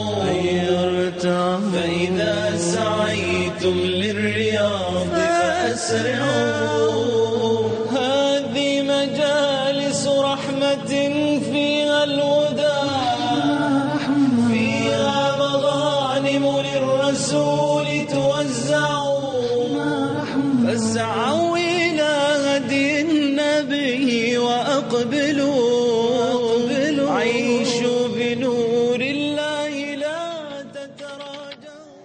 غيرته فإذا سعيتم للرياض فأسرعوا هذه مجالس رحمة فيها الهدى فيها مغانم للرسول توزع فاسعوا إلى هدي النبي وأقبلوا عيشوا بنور الله لا تتراجعوا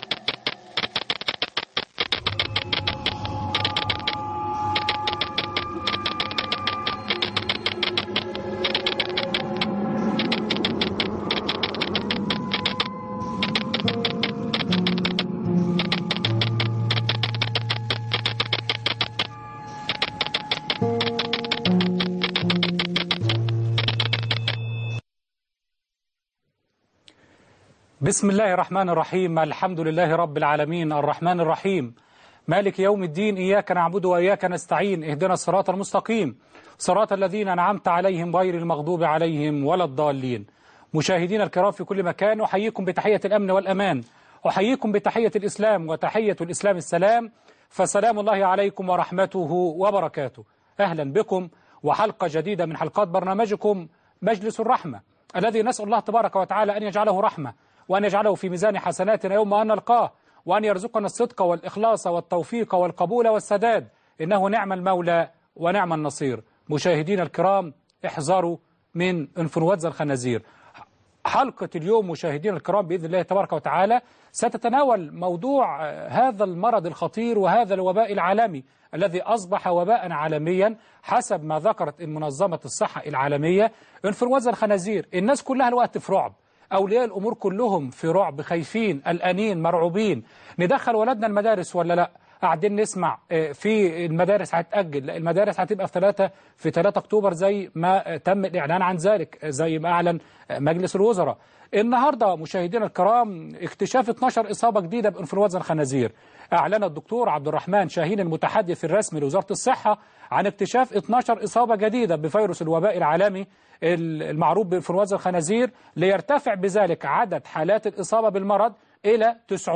بسم الله الرحمن الرحيم الحمد لله رب العالمين الرحمن الرحيم مالك يوم الدين إياك نعبد وإياك نستعين اهدنا الصراط المستقيم صراط الذين أنعمت عليهم غير المغضوب عليهم ولا الضالين مشاهدينا الكرام في كل مكان أحييكم بتحية الأمن والأمان أحييكم بتحية الإسلام وتحية الإسلام السلام فسلام الله عليكم ورحمته وبركاته أهلا بكم وحلقة جديدة من حلقات برنامجكم مجلس الرحمة الذي نسأل الله تبارك وتعالى أن يجعله رحمة وأن يجعله في ميزان حسناتنا يوم أن نلقاه وأن يرزقنا الصدق والإخلاص والتوفيق والقبول والسداد إنه نعم المولى ونعم النصير مشاهدينا الكرام احذروا من انفلونزا الخنازير حلقة اليوم مشاهدينا الكرام بإذن الله تبارك وتعالى ستتناول موضوع هذا المرض الخطير وهذا الوباء العالمي الذي أصبح وباء عالميا حسب ما ذكرت منظمة الصحة العالمية انفلونزا الخنازير الناس كلها الوقت في رعب أولياء الأمور كلهم في رعب خايفين قلقانين مرعوبين ندخل ولادنا المدارس ولا لا قاعدين نسمع في المدارس هتأجل لا المدارس هتبقى في 3 في 3 أكتوبر زي ما تم الإعلان عن ذلك زي ما أعلن مجلس الوزراء النهاردة مشاهدينا الكرام اكتشاف 12 إصابة جديدة بإنفلونزا الخنازير أعلن الدكتور عبد الرحمن شاهين المتحدث الرسمي لوزارة الصحة عن اكتشاف 12 إصابة جديدة بفيروس الوباء العالمي المعروف بإنفلونزا الخنازير ليرتفع بذلك عدد حالات الإصابة بالمرض إلى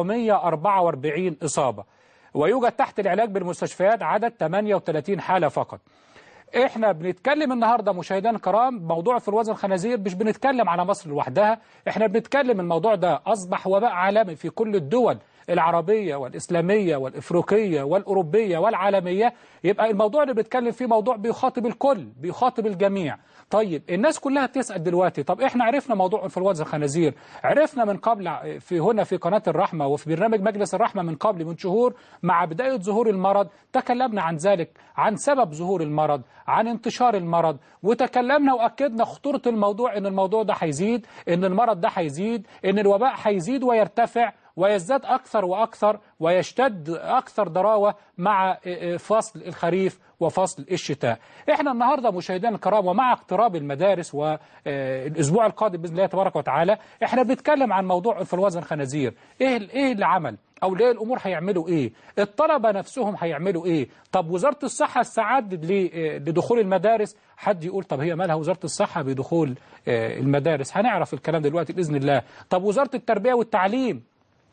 944 إصابة ويوجد تحت العلاج بالمستشفيات عدد 38 حالة فقط احنا بنتكلم النهاردة مشاهدينا الكرام موضوع انفلونزا الخنازير مش بنتكلم على مصر لوحدها احنا بنتكلم الموضوع ده أصبح وباء عالمي في كل الدول العربية والإسلامية والإفريقية والأوروبية والعالمية يبقى الموضوع اللي بنتكلم فيه موضوع بيخاطب الكل بيخاطب الجميع طيب الناس كلها بتسأل دلوقتي طب احنا عرفنا موضوع انفلونزا الخنازير عرفنا من قبل في هنا في قناة الرحمة وفي برنامج مجلس الرحمة من قبل من شهور مع بداية ظهور المرض تكلمنا عن ذلك عن سبب ظهور المرض عن انتشار المرض وتكلمنا وأكدنا خطورة الموضوع ان الموضوع ده هيزيد ان المرض ده هيزيد ان الوباء هيزيد ويرتفع ويزداد أكثر وأكثر ويشتد أكثر ضراوة مع فصل الخريف وفصل الشتاء احنا النهاردة مشاهدينا الكرام ومع اقتراب المدارس والأسبوع القادم بإذن الله تبارك وتعالى احنا بنتكلم عن موضوع انفلونزا الخنازير ايه ايه اللي عمل أولياء الأمور هيعملوا إيه الطلبة نفسهم هيعملوا إيه طب وزارة الصحة استعدت لدخول المدارس حد يقول طب هي مالها وزارة الصحة بدخول المدارس هنعرف الكلام دلوقتي بإذن الله طب وزارة التربية والتعليم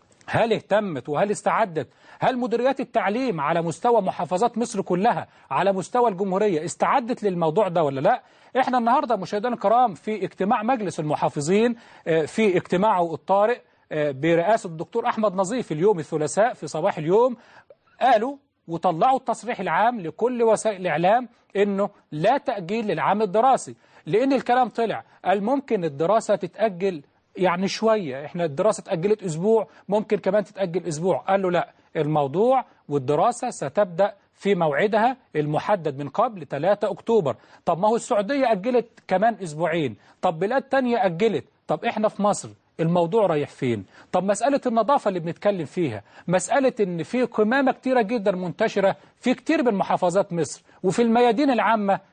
هل اهتمت وهل استعدت هل مديريات التعليم على مستوى محافظات مصر كلها على مستوى الجمهورية استعدت للموضوع ده ولا لا احنا النهاردة مشاهدينا الكرام في اجتماع مجلس المحافظين في اجتماعه الطارئ برئاسة الدكتور أحمد نظيف اليوم الثلاثاء في صباح اليوم قالوا وطلعوا التصريح العام لكل وسائل الإعلام أنه لا تأجيل للعام الدراسي لأن الكلام طلع الممكن الدراسة تتأجل يعني شوية احنا الدراسة اتأجلت أسبوع ممكن كمان تتأجل أسبوع قال له لا الموضوع والدراسة ستبدأ في موعدها المحدد من قبل 3 أكتوبر طب ما هو السعودية أجلت كمان أسبوعين طب بلاد تانية أجلت طب احنا في مصر الموضوع رايح فين طب مسألة النظافة اللي بنتكلم فيها مسألة ان في قمامة كتيرة جدا منتشرة في كتير من محافظات مصر وفي الميادين العامة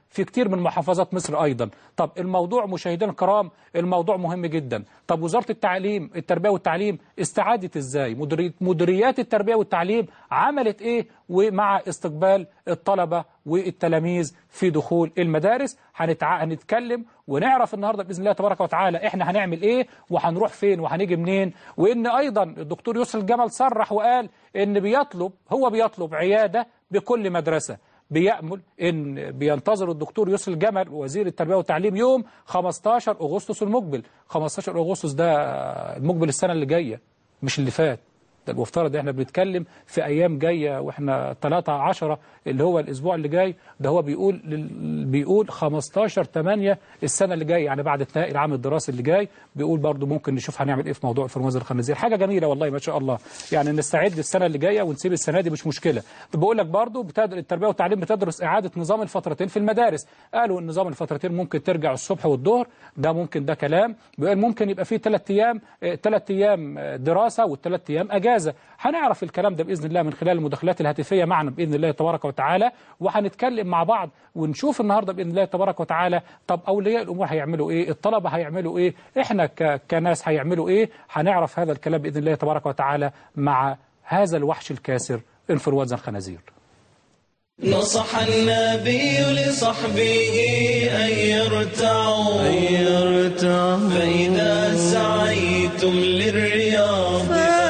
في كتير من محافظات مصر أيضا طب الموضوع مشاهدينا الكرام الموضوع مهم جدا طب وزارة التعليم التربية والتعليم استعادت إزاي مديري- مديريات التربية والتعليم عملت إيه ومع استقبال الطلبة والتلاميذ في دخول المدارس هنتع... هنتكلم ونعرف النهارده باذن الله تبارك وتعالى احنا هنعمل ايه وهنروح فين وهنيجي منين وان ايضا الدكتور يسر الجمل صرح وقال ان بيطلب هو بيطلب عياده بكل مدرسه بيأمل ان بينتظر الدكتور يسر الجمل وزير التربيه والتعليم يوم 15 اغسطس المقبل 15 اغسطس ده المقبل السنه اللي جايه مش اللي فات ده المفترض احنا بنتكلم في ايام جايه واحنا 3 10 اللي هو الاسبوع اللي جاي ده هو بيقول لل- بيقول 15 8 السنه اللي جايه يعني بعد انتهاء العام الدراسي اللي جاي بيقول برضو ممكن نشوف هنعمل ايه في موضوع انفلونزا الخنازير حاجه جميله والله ما شاء الله يعني نستعد السنه اللي جايه ونسيب السنه دي مش مشكله بقول لك برضو بتدر التربيه والتعليم بتدرس اعاده نظام الفترتين في المدارس قالوا ان نظام الفترتين ممكن ترجع الصبح والظهر ده ممكن ده كلام بيقول ممكن يبقى فيه ثلاث ايام ثلاث ايام آه، دراسه والثلاث ايام اجازه هنعرف الكلام ده باذن الله من خلال المداخلات الهاتفيه معنا باذن الله تبارك وتعالى وهنتكلم مع بعض ونشوف النهارده باذن الله تبارك وتعالى طب اولياء الامور هيعملوا ايه الطلبه هيعملوا ايه احنا ك- كناس هيعملوا ايه هنعرف هذا الكلام باذن الله تبارك وتعالى مع هذا الوحش الكاسر انفلونزا الخنازير نصح النبي لصحبه أن يرتعوا أن يرتعوا فإذا سعيتم للرياض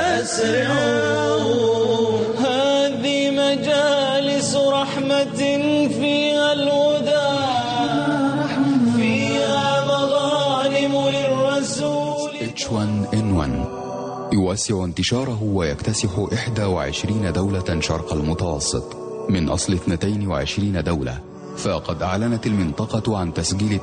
فأسرعوا هذه مجالس رحمة فيها الهدى فيها مغانم للرسول H1N1 يوسع انتشاره ويكتسح 21 دولة شرق المتوسط من أصل 22 دولة فقد أعلنت المنطقة عن تسجيل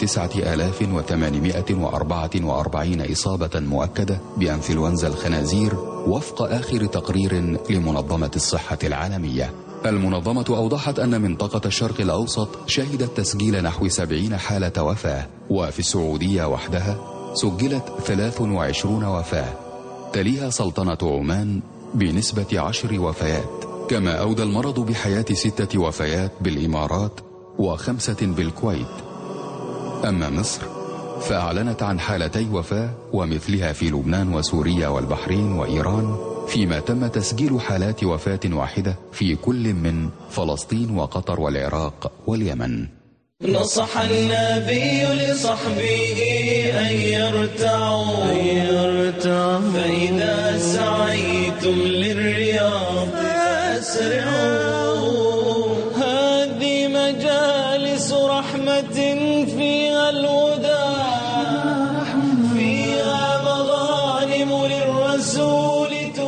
9844 إصابة مؤكدة بأنفلونزا الخنازير وفق آخر تقرير لمنظمة الصحة العالمية المنظمة أوضحت أن منطقة الشرق الأوسط شهدت تسجيل نحو 70 حالة وفاة وفي السعودية وحدها سجلت 23 وفاة تليها سلطنة عمان بنسبة عشر وفيات كما أودى المرض بحياة ستة وفيات بالإمارات وخمسة بالكويت أما مصر فأعلنت عن حالتي وفاة ومثلها في لبنان وسوريا والبحرين وإيران فيما تم تسجيل حالات وفاة واحدة في كل من فلسطين وقطر والعراق واليمن نصح النبي لصحبه أن يرتعوا أن يرتعوا فإذا سعيتم للرياض فأسرعوا هذه مجالس رحمة فيها الهدى فيها مغانم للرسول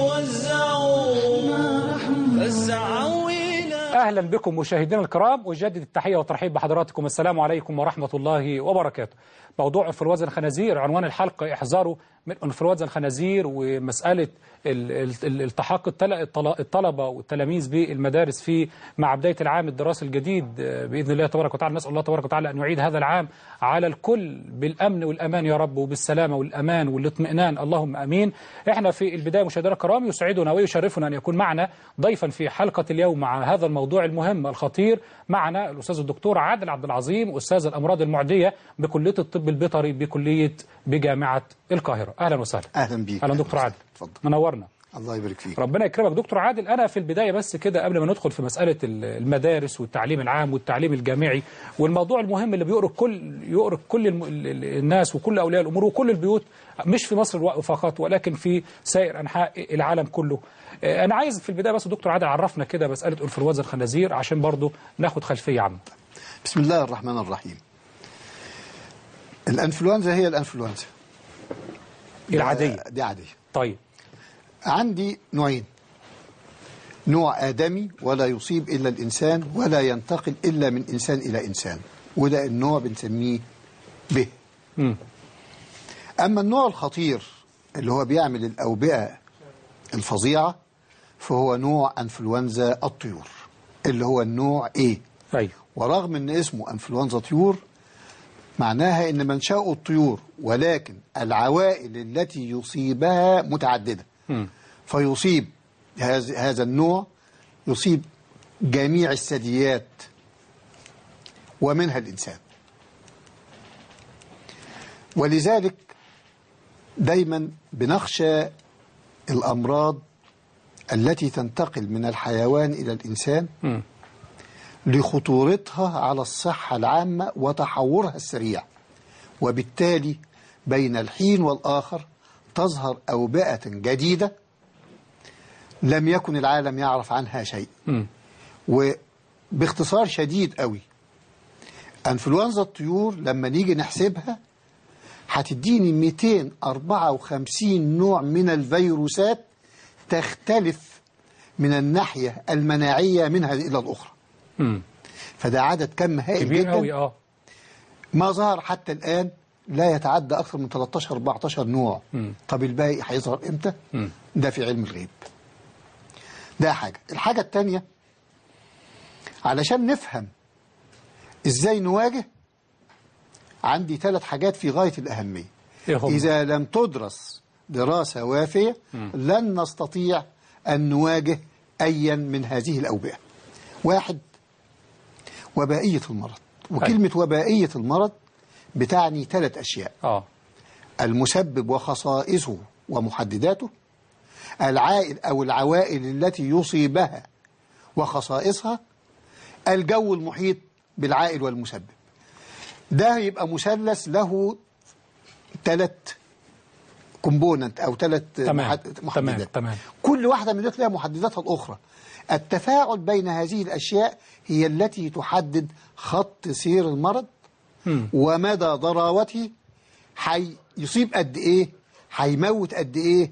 توزعوا فاسعوا إلى اهلا بكم مشاهدينا الكرام اجدد التحيه والترحيب بحضراتكم السلام عليكم ورحمه الله وبركاته. موضوع انفلونزا الخنازير عنوان الحلقه احذاره من انفلونزا الخنازير ومساله ال- ال- ال- التحاق التل- الطل- الطلبه والتلاميذ بالمدارس في مع بدايه العام الدراسي الجديد آه، باذن الله تبارك وتعالى نسال الله تبارك وتعالى ان يعيد هذا العام على الكل بالامن والامان يا رب وبالسلامه والامان والاطمئنان اللهم امين. احنا في البدايه مشاهدينا الكرام يسعدنا ويشرفنا ان يكون معنا ضيفا في حلقه اليوم مع هذا الموضوع المهم الخطير معنا الاستاذ الدكتور عادل عبد العظيم استاذ الامراض المعديه بكليه الطب البيطري بكليه بجامعه القاهره اهلا وسهلا اهلا بيك اهلا دكتور عادل اتفضل منورنا الله يبارك فيك ربنا يكرمك دكتور عادل انا في البدايه بس كده قبل ما ندخل في مساله ال- المدارس والتعليم العام والتعليم الجامعي والموضوع المهم اللي بيؤرق كل يؤرق كل الم- ال- ال- الناس وكل اولياء الامور وكل البيوت مش في مصر الو- فقط ولكن في سائر انحاء العالم كله آه، انا عايز في البدايه بس دكتور عادل عرفنا كده مساله انفلونزا الخنازير عشان برضو ناخد خلفيه عامه بسم الله الرحمن الرحيم الانفلونزا هي الانفلونزا العاديه دي عاديه طيب عندي نوعين نوع آدمي ولا يصيب إلا الإنسان ولا ينتقل إلا من إنسان إلى إنسان وده النوع بنسميه به مم. أما النوع الخطير اللي هو بيعمل الأوبئة الفظيعة فهو نوع أنفلونزا الطيور اللي هو النوع A ايوه ورغم ان اسمه انفلونزا طيور معناها ان منشأه الطيور ولكن العوائل التي يصيبها متعددة مم. فيصيب هذا هذا النوع يصيب جميع الثدييات ومنها الإنسان ولذلك دايما بنخشى الأمراض التي تنتقل من الحيوان إلى الإنسان مم. لخطورتها على الصحة العامة وتحورها السريع وبالتالي بين الحين والآخر تظهر أوبئة جديدة لم يكن العالم يعرف عنها شيء مم. وباختصار شديد قوي انفلونزا الطيور لما نيجي نحسبها هتديني 254 نوع من الفيروسات تختلف من الناحية المناعية منها إلى الأخرى مم. فده عدد كم هائل كبير جدا قوي اه ما ظهر حتى الآن لا يتعدى أكثر من 13 14 نوع مم. طب الباقي هيظهر إمتى مم. ده في علم الغيب ده حاجة الحاجة التانية علشان نفهم إزاي نواجه عندي ثلاث حاجات في غاية الأهمية ايه هم إذا لم تدرس دراسة وافية لن نستطيع أن نواجه أيا من هذه الأوبئة واحد وبائية المرض وكلمة وبائية المرض بتعني ثلاث أشياء اه المسبب وخصائصه ومحدداته العائل أو العوائل التي يصيبها وخصائصها الجو المحيط بالعائل والمسبب ده يبقى مثلث له ثلاث كومبوننت أو ثلاث تمام تمام محددات تمام كل واحدة من دول لها محدداتها الأخرى التفاعل بين هذه الأشياء هي التي تحدد خط سير المرض مم. ومدى ضراوته هيصيب قد ايه هيموت قد ايه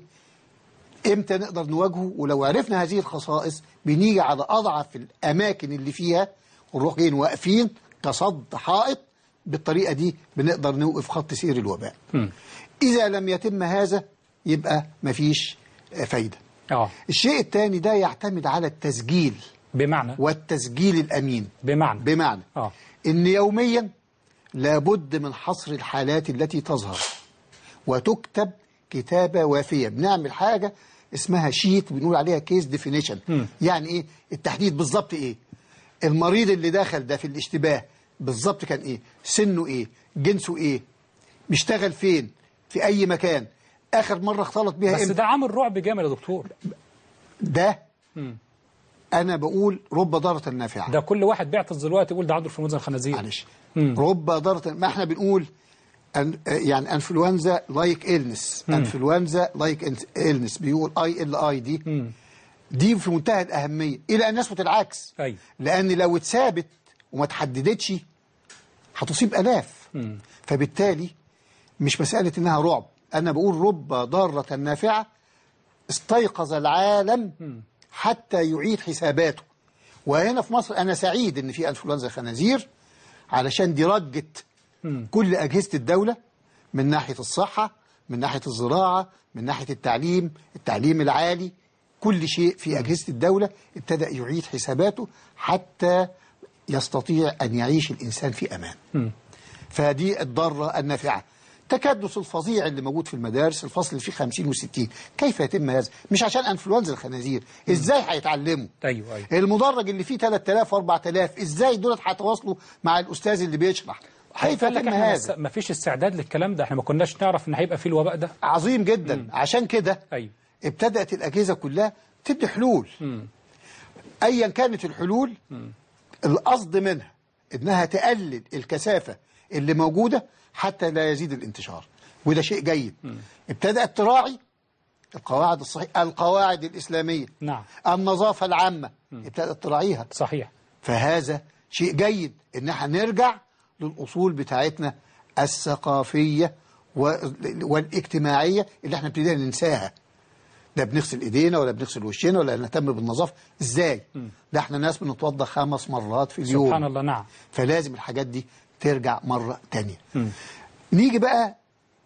امتى نقدر نواجهه ولو عرفنا هذه الخصائص بنيجي على اضعف الاماكن اللي فيها ونروح جايين واقفين كصد حائط بالطريقه دي بنقدر نوقف خط سير الوباء مم. اذا لم يتم هذا يبقى مفيش آه، فايده اه الشيء الثاني ده يعتمد على التسجيل بمعنى والتسجيل الامين بمعنى بمعنى اه ان يوميا لابد من حصر الحالات التي تظهر وتكتب كتابة وافية بنعمل حاجة اسمها شيت بنقول عليها كيس ديفينيشن مم. يعني ايه التحديد بالظبط ايه المريض اللي دخل ده في الاشتباه بالظبط كان ايه سنه ايه جنسه ايه بيشتغل فين في اي مكان اخر مرة اختلط بيها بس امتى ده عامل رعب جامد يا دكتور ده مم. انا بقول رب ضارة نافعة ده كل واحد بيعطس دلوقتي يقول ده عنده انفلونزا الخنازير معلش مم. رب ضارة ما احنا بنقول أن يعني انفلونزا لايك إلنس انفلونزا لايك إلنس بيقول اي ال اي دي مم. دي في منتهى الأهمية إلى أن يثبت العكس أيوة. لأن لو اتثابت وما تحددتش هتصيب آلاف مم. فبالتالي مش مسألة إنها رعب أنا بقول رب ضارة نافعة استيقظ العالم حتى يعيد حساباته وهنا في مصر أنا سعيد إن في أنفلونزا خنازير علشان دي رجت مم. كل أجهزة الدولة من ناحية الصحة من ناحية الزراعة من ناحية التعليم التعليم العالي كل شيء في أجهزة الدولة ابتدأ يعيد حساباته حتى يستطيع أن يعيش الإنسان في أمان مم. فدي الضارة النافعة تكدس الفظيع اللي موجود في المدارس الفصل اللي فيه 50 و60 كيف يتم هذا مش عشان انفلونزا الخنازير ازاي هيتعلموا ايوه ايوه المدرج اللي فيه 3000 و4000 ازاي دول هيتواصلوا مع الاستاذ اللي بيشرح كيف قال لك يتم احنا هذا ما فيش استعداد للكلام ده احنا ما كناش نعرف ان هيبقى فيه الوباء ده عظيم جدا عشان كده ايوه ابتدأت الأجهزة كلها تدي حلول مم. أيا كانت الحلول القصد منها إنها تقلل الكثافة اللي موجودة حتى لا يزيد الانتشار وده شيء جيد ابتدأت تراعي القواعد الصحيحة القواعد الإسلامية نعم النظافة العامة ابتدأت تراعيها صحيح فهذا شيء جيد إن احنا نرجع للأصول بتاعتنا الثقافية و- والاجتماعية اللي احنا ابتدينا ننساها لا بنغسل ايدينا ولا بنغسل وشنا ولا نهتم بالنظافة ازاي ده احنا ناس بنتوضى خمس مرات في اليوم سبحان الله نعم فلازم الحاجات دي ترجع مرة تانية نيجي بقى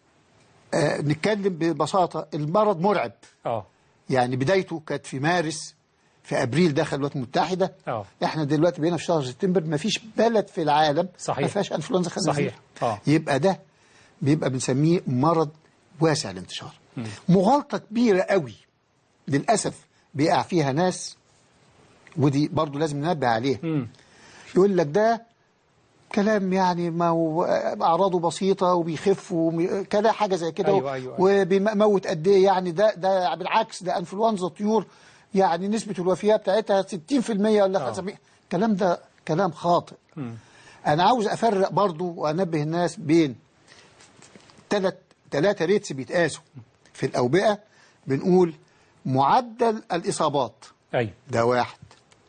آه نتكلم ببساطة المرض مرعب اه يعني بدايته كانت في مارس في ابريل دخل الولايات المتحده آه. احنا دلوقتي بقينا في شهر سبتمبر ما فيش بلد في العالم صحيح. ما فيهاش انفلونزا خنازير صحيح. آه. يبقى ده بيبقى بنسميه مرض واسع الانتشار مغالطه كبيره قوي للاسف بيقع فيها ناس ودي برضو لازم ننبه عليها مم. يقول لك ده كلام يعني ما هو اعراضه بسيطه وبيخف ومي- كده حاجه زي كده أيوة، أيوة، أيوة. وبيموت قد ايه يعني ده ده بالعكس ده انفلونزا الطيور يعني نسبه الوفيات بتاعتها 60% ولا 75% الكلام ده كلام خاطئ انا عاوز افرق برضو وانبه الناس بين ثلاث ثلاثه ريتس بيتقاسوا في الاوبئه بنقول معدل الاصابات ايوه ده واحد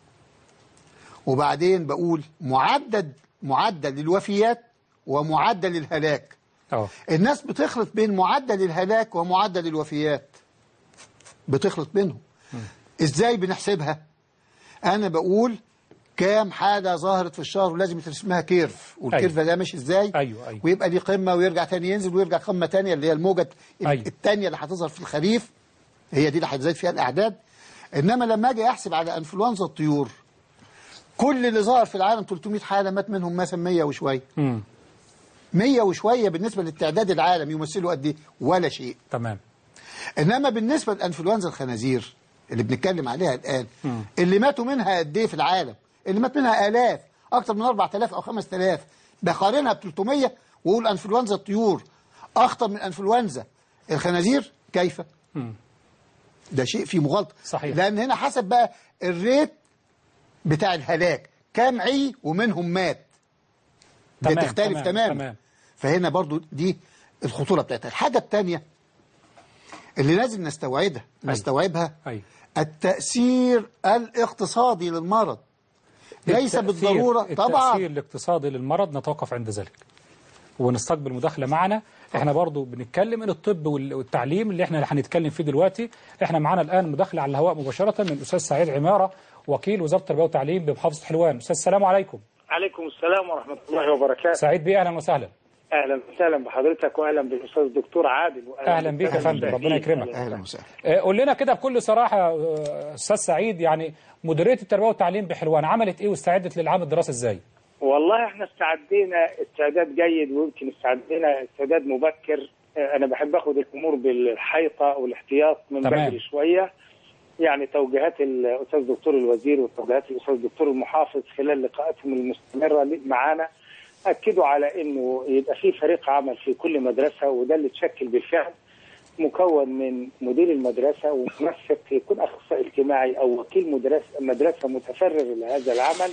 وبعدين بقول معدل معدل الوفيات ومعدل الهلاك اه الناس بتخلط بين معدل الهلاك ومعدل الوفيات بتخلط بينهم ازاي بنحسبها انا بقول كام حاجة ظهرت في الشهر ولازم اسمها كيرف والكيرف أيوة. ده ماشي ازاي أيوة، أيوة. ويبقى ليه قمة ويرجع تاني ينزل ويرجع قمة تانية اللي هي الموجة أيوة. التانية اللي هتظهر في الخريف هي دي اللي هتزيد فيها الأعداد إنما لما أجي أحسب على أنفلونزا الطيور كل اللي ظهر في العالم 300 حالة مات منهم مثلا 100 وشوية امم 100 وشوية بالنسبة للتعداد العالم يمثلوا قد إيه؟ ولا شيء تمام انما بالنسبه لانفلونزا الخنازير اللي بنتكلم عليها الان اللي ماتوا منها قد ايه في العالم اللي مات منها الاف اكثر من 4000 او 5000 بقارنها ب 300 واقول انفلونزا الطيور اخطر من انفلونزا الخنازير كيف ده شيء فيه مغالطه صحيح. لان هنا حسب بقى الريت بتاع الهلاك كام عي ومنهم مات تمام، بتختلف تمام، تماما تمام. فهنا برضو دي الخطوره بتاعتها الحاجه الثانيه اللي لازم نستوعبها نستوعبها أيوة. التأثير الاقتصادي للمرض ليس التأثير- بالضرورة التأثير طبعا الاقتصادي للمرض نتوقف عند ذلك ونستقبل مداخلة معنا احنا برضو بنتكلم من الطب وال- والتعليم اللي احنا هنتكلم فيه دلوقتي احنا معنا الآن مداخلة على الهواء مباشرة من الأستاذ سعيد عمارة وكيل وزارة التربية والتعليم بمحافظة حلوان أستاذ السلام عليكم عليكم السلام ورحمة الله وبركاته سعيد بيه أهلا وسهلا أهلا وسهلا بحضرتك وأهلا بالأستاذ الدكتور عادل وأهلا أهلا بيك يا فندم ربنا يكرمك أهلا وسهلا آه، قول لنا كده بكل صراحة آه، أستاذ سعيد يعني مديرية التربية والتعليم بحلوان عملت إيه واستعدت للعام الدراسي إزاي؟ والله احنا استعدينا استعداد جيد ويمكن استعدينا استعداد مبكر آه، أنا بحب أخذ الأمور بالحيطة والاحتياط من تمام. بدري شوية يعني توجيهات الأستاذ دكتور الوزير وتوجيهات الأستاذ دكتور المحافظ خلال لقاءاتهم المستمرة لي- معانا أكدوا على إنه يبقى في فريق عمل في كل مدرسة وده اللي تشكل بالفعل مكون من مدير المدرسة ومنسق يكون أخصائي اجتماعي أو وكيل مدرسة مدرسة متفرغ لهذا العمل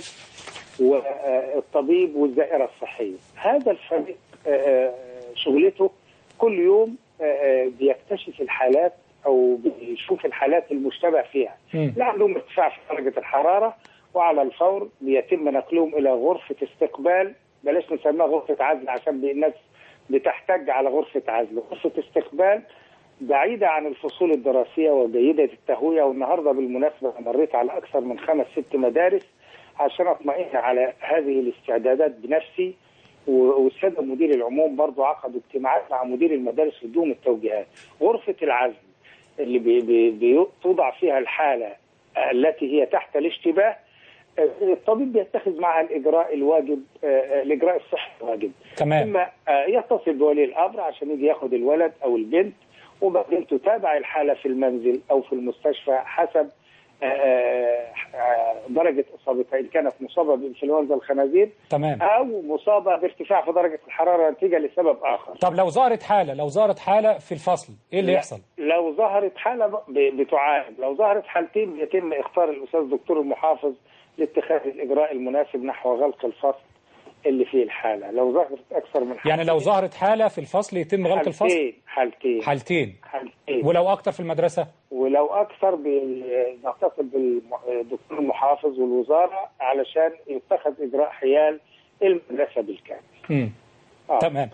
والطبيب والدائرة الصحية هذا الفريق آه، شغلته كل يوم آه، بيكتشف الحالات أو بيشوف الحالات المشتبه فيها مم. لا عندهم ارتفاع في درجة الحرارة وعلى الفور بيتم نقلهم إلى غرفة استقبال بلاش نسميها غرفة عزل عشان الناس بتحتج على غرفة عزل غرفة استقبال بعيدة عن الفصول الدراسية وجيدة التهوية والنهاردة بالمناسبة مريت على أكثر من خمس ست مدارس عشان أطمئن على هذه الاستعدادات بنفسي و- والسادة مدير العموم برضو عقدوا اجتماعات مع مدير المدارس لدوم التوجيهات غرفة العزل اللي بي بي بي توضع فيها الحالة التي هي تحت الاشتباه آه، الطبيب بيتخذ معها الإجراء الواجب آه، الإجراء الصحي الواجب تمام. إما آه، يتصل بولي الأمر عشان يجي ياخد الولد أو البنت وبعدين تتابع الحالة في المنزل أو في المستشفى حسب آه، آه، آه، درجة إصابتها إن كانت مصابة بإنفلونزا الخنازير تمام أو مصابة بارتفاع في درجة الحرارة نتيجة لسبب آخر طب لو ظهرت حالة لو ظهرت حالة في الفصل إيه اللي يحصل؟ لو ظهرت حالة ب- بتعالج لو ظهرت حالتين بيتم اختار الأستاذ الدكتور المحافظ لاتخاذ الإجراء المناسب نحو غلق الفصل اللي فيه الحالة لو ظهرت أكثر من حالة يعني لو ظهرت حالة في الفصل يتم غلق الفصل حالتين حالتين حالتين حالتين ولو أكتر في المدرسة ولو اكثر بال- نتصل بالدكتور المحافظ والوزاره علشان يتخذ اجراء حيال المدرسه بالكامل. مم. آه. تمام.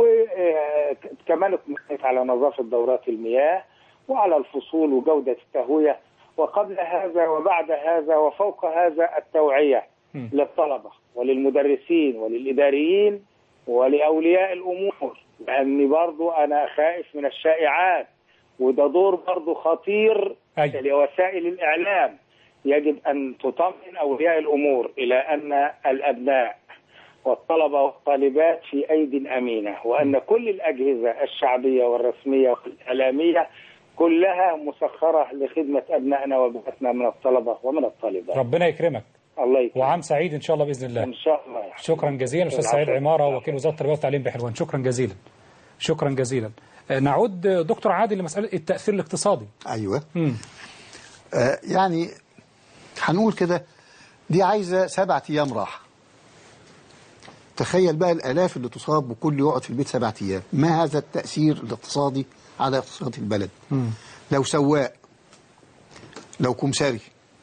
وكمان اطمئنت على نظافه دورات المياه وعلى الفصول وجوده التهويه وقبل هذا وبعد هذا وفوق هذا التوعيه مم. للطلبه وللمدرسين وللاداريين ولاولياء الامور لاني برضو انا خائف من الشائعات وده دور برضو خطير أيوة. لوسائل الاعلام يجب ان تطمئن اولياء الامور الى ان الابناء والطلبه والطالبات في ايد امينه وان كل الاجهزه الشعبيه والرسميه والاعلاميه كلها مسخره لخدمه ابنائنا وبناتنا من الطلبه ومن الطالبات. ربنا يكرمك الله يكرمك وعام سعيد ان شاء الله باذن الله ان شاء الله يا حبيبي. شكرا جزيلا استاذ سعيد عماره وكيل وزاره التربيه والتعليم بحلوان شكرا جزيلا شكرا جزيلا آه، نعود آه، دكتور عادل لمساله التاثير الاقتصادي ايوه مم. آه يعني هنقول كده دي عايزه سبعة ايام راحه تخيل بقى الالاف اللي تصاب وكل يقعد في البيت سبعة ايام ما هذا التاثير الاقتصادي على اقتصاد البلد لو سواق لو كمساري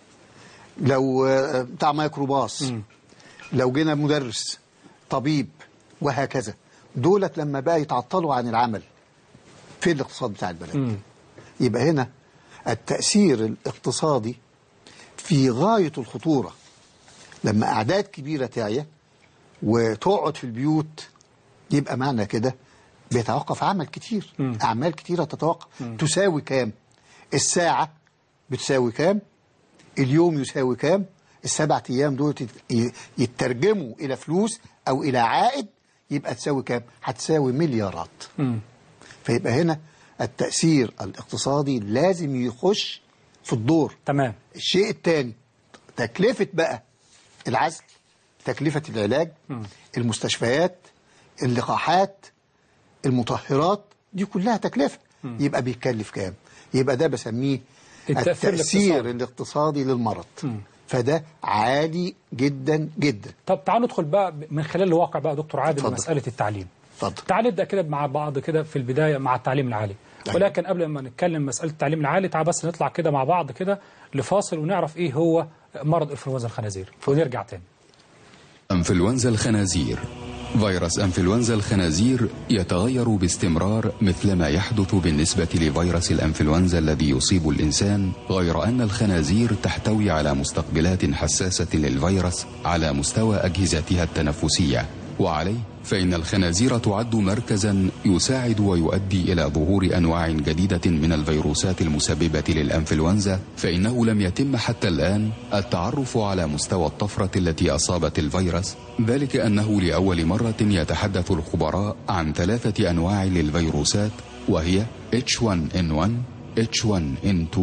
لو آه، بتاع ميكروباص لو جينا مدرس طبيب وهكذا دولت لما بقى يتعطلوا عن العمل في الاقتصاد بتاع البلد يبقى هنا التأثير الاقتصادي في غاية الخطورة لما أعداد كبيرة تعيا وتقعد في البيوت يبقى معنى كده بيتوقف عمل كتير أعمال كتيرة تتوقف تساوي كام الساعة بتساوي كام اليوم يساوي كام السبعة أيام دول يت- ي- يترجموا إلى فلوس أو إلى عائد يبقى تساوي كام هتساوي مليارات مم. فيبقى هنا التأثير الاقتصادي لازم يخش في الدور تمام الشيء الثاني تكلفة بقى العزل تكلفة العلاج المستشفيات اللقاحات المطهرات دي كلها تكلفة يبقى بيتكلف كام يبقى ده بسميه التأثير التأثير الاقتصادي. الاقتصادي للمرض فده عالي جدا جدا طب تعالوا ندخل بقى من خلال الواقع بقى دكتور عادل اتفضل. مساله التعليم اتفضل تعال نبدا كده مع بعض كده في البدايه مع التعليم العالي أيوة. ولكن قبل ما نتكلم مساله التعليم العالي تعال بس نطلع كده مع بعض كده لفاصل ونعرف ايه هو مرض انفلونزا الخنازير ونرجع تاني أنفلونزا الخنازير فيروس أنفلونزا الخنازير يتغير باستمرار مثلما يحدث بالنسبة لفيروس الأنفلونزا الذي يصيب الإنسان غير أن الخنازير تحتوي على مستقبلات حساسة للفيروس على مستوى أجهزتها التنفسية وعليه فإن الخنازير تعد مركزا يساعد ويؤدي إلى ظهور أنواع جديدة من الفيروسات المسببة للأنفلونزا فإنه لم يتم حتى الآن التعرف على مستوى الطفرة التي أصابت الفيروس ذلك أنه لأول مرة يتحدث الخبراء عن ثلاثة أنواع للفيروسات وهي H1N1 H1N2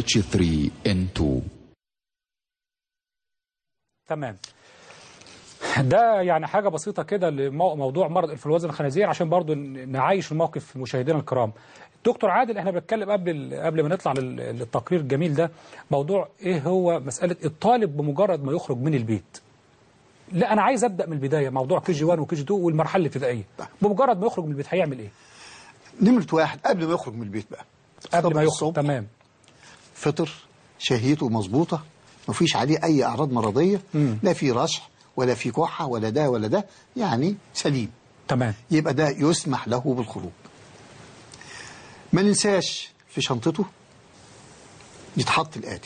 H3N2 تمام ده يعني حاجة بسيطة كده لموضوع مرض انفلونزا الخنازير عشان برضو نعيش الموقف مشاهدينا الكرام دكتور عادل احنا بنتكلم قبل ال- قبل ما نطلع لل- للتقرير الجميل ده موضوع ايه هو مسألة الطالب بمجرد ما يخرج من البيت لا انا عايز ابدا من البدايه موضوع كي جي 1 وكي جي 2 والمرحله الابتدائيه بمجرد ما يخرج من البيت هيعمل ايه نمرة واحد قبل ما يخرج من البيت بقى قبل صبح ما يخرج الصبح تمام فطر شهيته مظبوطة مفيش عليه أي أعراض مرضية لا في رشح ولا في كحة ولا ده ولا ده يعني سليم تمام يبقى ده يسمح له بالخروج ما ننساش في شنطته يتحط الآتي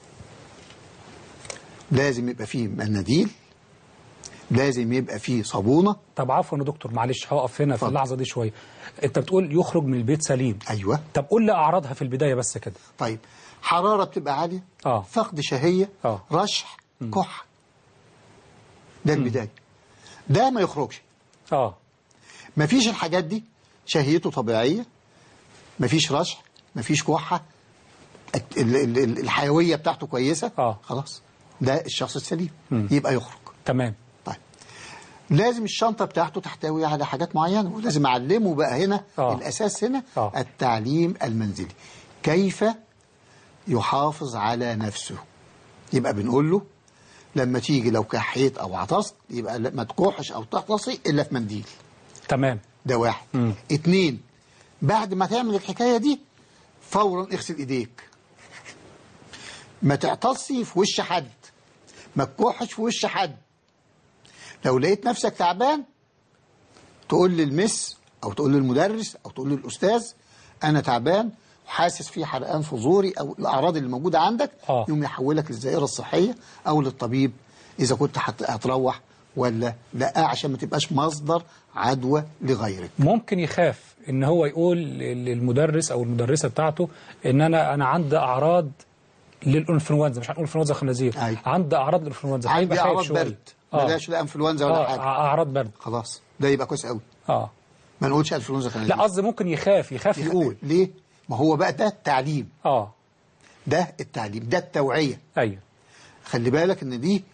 لازم يبقى فيه مناديل لازم يبقى فيه صابونة طب عفوا يا دكتور معلش هقف هنا في اتفضل. اللحظه دي شويه انت بتقول يخرج من البيت سليم أيوة طب قول لي اعراضها في البدايه بس كده طيب حرارة بتبقى عالية آه. فقد شهية آه. رشح كحة ده البداية ده ما يخرجش اه مفيش الحاجات دي شهيته طبيعية مفيش رشح مفيش كحة الت- ال- ال- ال- الحيوية بتاعته كويسة آه. خلاص ده الشخص السليم يبقى يخرج تمام طيب لازم الشنطة بتاعته تحتوي على حاجات معينة ولازم أعلمه بقى هنا آه. الأساس هنا آه. التعليم المنزلي كيف يحافظ على نفسه يبقى بنقول له لما تيجي لو كحيت أو عطست يبقى لا- ما تكحش أو تعطسي إلا في منديل تمام ده واحد مم. اتنين بعد ما تعمل الحكاية دي فورا اغسل ايديك ما تعطسي في وش حد ما تكحش في وش حد لو لقيت نفسك تعبان تقول للمس او تقول للمدرس او تقول للاستاذ انا تعبان وحاسس في حرقان في زوري او الاعراض اللي موجوده عندك آه. يوم يحولك للزائره الصحيه او للطبيب اذا كنت هت- هتروح ولا لا عشان ما تبقاش مصدر عدوى لغيرك ممكن يخاف ان هو يقول للمدرس او المدرسه بتاعته ان انا انا عندي اعراض للانفلونزا مش هنقول انفلونزا خنازير أيوة. عندي اعراض للانفلونزا عندي هيبقى خايف اعراض شوية. برد اه بلاش لا انفلونزا ولا اه حاجه اعراض برد خلاص ده يبقى كويس قوي اه ما نقولش انفلونزا خنازير لا قصدي ممكن يخاف يخاف يقول ليه ما هو بقى ده التعليم اه ده التعليم ده التوعيه ايوه خلي بالك ان دي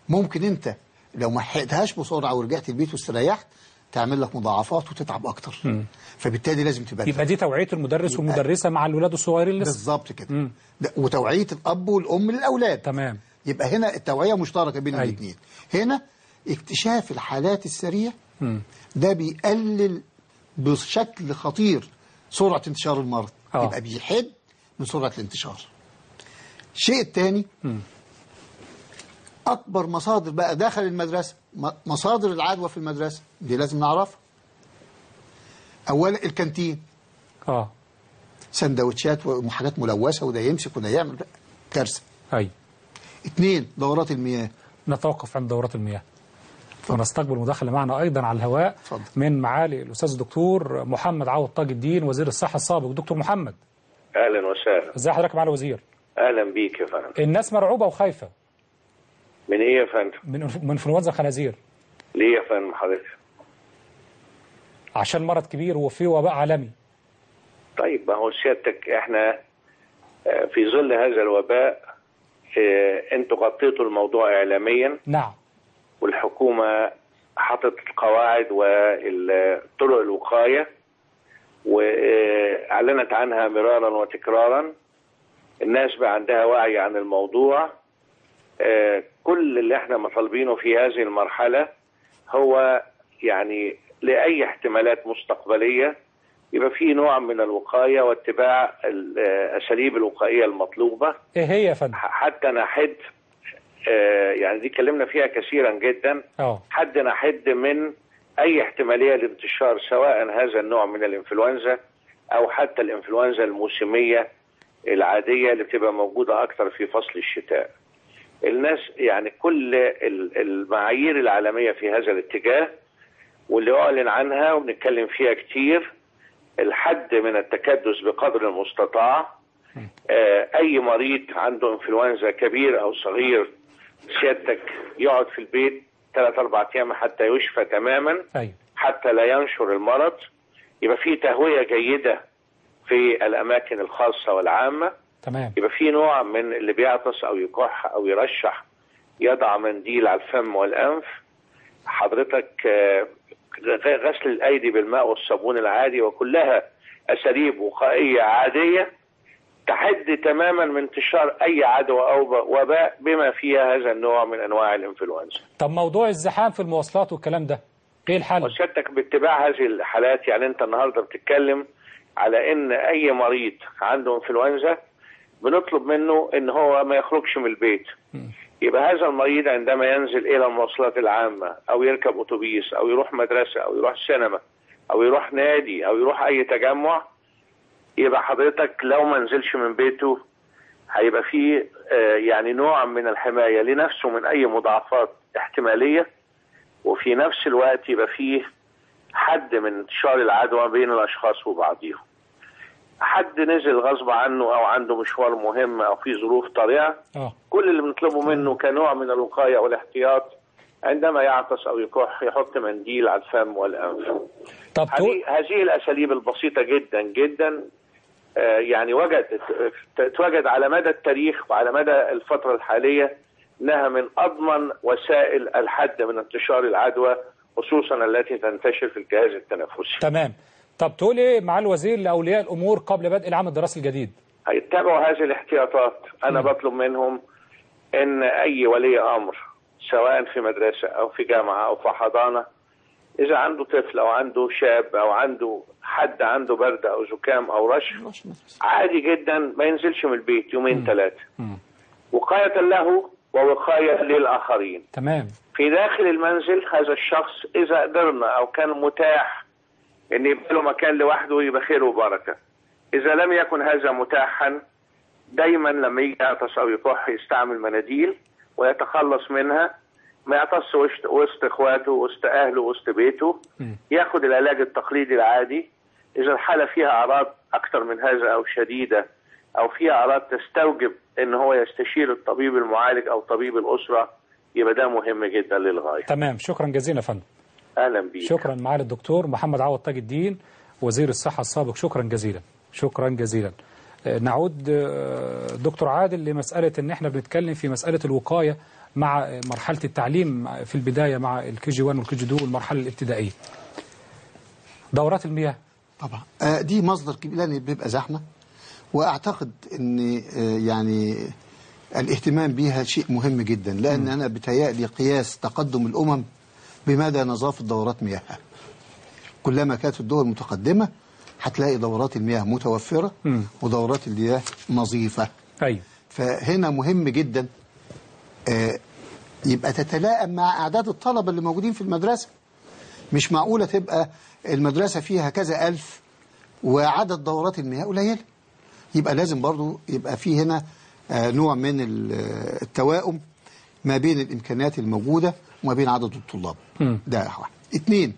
ممكن انت لو ما حققتهاش بسرعه ورجعت البيت واستريحت تعمل لك مضاعفات وتتعب اكتر فبالتالي لازم تبدل يبقى دي توعيه المدرس والمدرسه مع الولاد الصغيرين لسه بالظبط كده ده- وتوعيه الاب والام للاولاد تمام يبقى هنا التوعيه مشتركه بين أيوة. الاثنين هنا اكتشاف الحالات السريع ده بيقلل بشكل خطير سرعه انتشار المرض آه. يبقى بيحد من سرعه الانتشار الشيء الثاني اكبر مصادر بقى داخل المدرسه م- مصادر العدوى في المدرسه دي لازم نعرفها اولا الكانتين اه سندوتشات وحاجات ملوثه وده يمسك وده يعمل كارثه اي اثنين دورات المياه نتوقف عند دورات المياه ونستقبل مداخله معنا ايضا على الهواء اتفضل. من معالي الاستاذ الدكتور محمد عوض طاج الدين وزير الصحه السابق دكتور محمد اهلا وسهلا ازي حضرتك مع الوزير اهلا بيك يا فندم الناس مرعوبه وخايفه من ايه يا فندم من من انفلونزا الخنازير ليه يا فندم حضرتك عشان مرض كبير وفيه وباء عالمي طيب ما هو سيادتك احنا آه، في ظل هذا الوباء آه، انتوا غطيتوا الموضوع اعلاميا نعم والحكومه حطت القواعد وطرق الوقايه واعلنت عنها مرارا وتكرارا الناس بقى عندها وعي عن الموضوع آه، كل اللي احنا مطالبينه في هذه المرحله هو يعني لاي احتمالات مستقبليه يبقى في نوع من الوقايه واتباع الاساليب الوقائيه المطلوبه ايه هي يا فندم حتى نحد آه، يعني دي اتكلمنا فيها كثيرا جدا اه حد نحد من اي احتماليه لانتشار سواء هذا النوع من الانفلونزا او حتى الانفلونزا الموسميه العاديه اللي بتبقى موجوده اكثر في فصل الشتاء. الناس يعني كل ال- المعايير العالميه في هذا الاتجاه واللي اعلن عنها وبنتكلم فيها كتير الحد من التكدس بقدر المستطاع آه، اي مريض عنده انفلونزا كبير او صغير سيادتك يقعد في البيت ثلاث اربع ايام حتى يشفى تماما ايوه حتى لا ينشر المرض يبقى في تهويه جيده في الاماكن الخاصه والعامه تمام يبقى في نوع من اللي بيعطس او يكح او يرشح يضع منديل على الفم والانف حضرتك آه، غ- غسل الايدي بالماء والصابون العادي وكلها اساليب وقائيه عاديه تحد تماما من انتشار اي عدوى او ب- وباء بما فيها هذا النوع من انواع الانفلونزا. طب موضوع الزحام في المواصلات والكلام ده ايه الحل وسيادتك باتباع هذه الحالات يعني انت النهارده بتتكلم على ان اي مريض عنده انفلونزا بنطلب منه ان هو ما يخرجش من البيت يبقى هذا المريض عندما ينزل الى المواصلات العامه او يركب اتوبيس او يروح مدرسه او يروح سينما او يروح نادي او يروح اي تجمع يبقى حضرتك لو ما نزلش من بيته هيبقى فيه آه، يعني نوع من الحمايه لنفسه من اي مضاعفات احتماليه وفي نفس الوقت يبقى فيه حد من انتشار العدوى بين الاشخاص وبعضهم حد نزل غصب عنه او عنده مشوار مهم او في ظروف طارئه اه كل اللي بنطلبه منه كنوع من الوقايه والاحتياط عندما يعطس او يكح يحط منديل على الفم والانف طب تو... هذه هذه الاساليب البسيطه جدا جدا آه، يعني وجدت توجد على مدى التاريخ وعلى مدى الفتره الحاليه انها من اضمن وسائل الحد من انتشار العدوى خصوصا التي تنتشر في الجهاز التنفسي. تمام طب تقول ايه مع الوزير لاولياء الامور قبل بدء العام الدراسي الجديد هيتبعوا هذه الاحتياطات انا بطلب منهم ان اي ولي امر سواء في مدرسه او في جامعه او في حضانه اذا عنده طفل او عنده شاب او عنده حد عنده برد او زكام او رشح عادي جدا ما ينزلش من البيت يومين ثلاثه وقايه له ووقايه للاخرين تمام في داخل المنزل هذا الشخص اذا قدرنا او كان متاح ان يبقى له مكان لوحده يبقى خير وبركه اذا لم يكن هذا متاحا دايما لما يجي يعطس او يكح يستعمل مناديل ويتخلص منها ما يعطس وسط وسط اخواته وسط اهله وسط بيته ياخد العلاج التقليدي العادي اذا الحاله فيها اعراض اكثر من هذا او شديده او فيها اعراض تستوجب ان هو يستشير الطبيب المعالج او طبيب الاسره يبقى ده مهم جدا للغايه تمام شكرا جزيلا يا فندم اهلا بيك شكرا معالي الدكتور محمد عوض تاج الدين وزير الصحة السابق شكرا جزيلا شكرا جزيلا آه، نعود آه، دكتور عادل لمسألة ان احنا بنتكلم في مسألة الوقاية مع آه، مرحلة التعليم في البداية مع الكي جي 1 والكي جي 2 والمرحلة الابتدائية دورات المياه طبعا آه، دي مصدر كبير لان بيبقى زحمه واعتقد ان آه، يعني الاهتمام بيها شيء مهم جدا لان انا بتهيألي قياس تقدم الامم بمدى نظافه دورات مياهها كلما كانت الدول متقدمه هتلاقي دورات المياه متوفره مم. ودورات المياه نظيفه ايوه فهنا مهم جدا آه، يبقى تتلائم مع أعداد الطلبة اللي موجودين في المدرسة مش معقولة تبقى المدرسة فيها كذا ألف وعدد دورات المياه قليلة يبقى لازم برضو يبقى في هنا آه، نوع من ال- آه، التوائم ما بين الإمكانيات الموجودة وما بين عدد الطلاب مم. ده واحد اتنين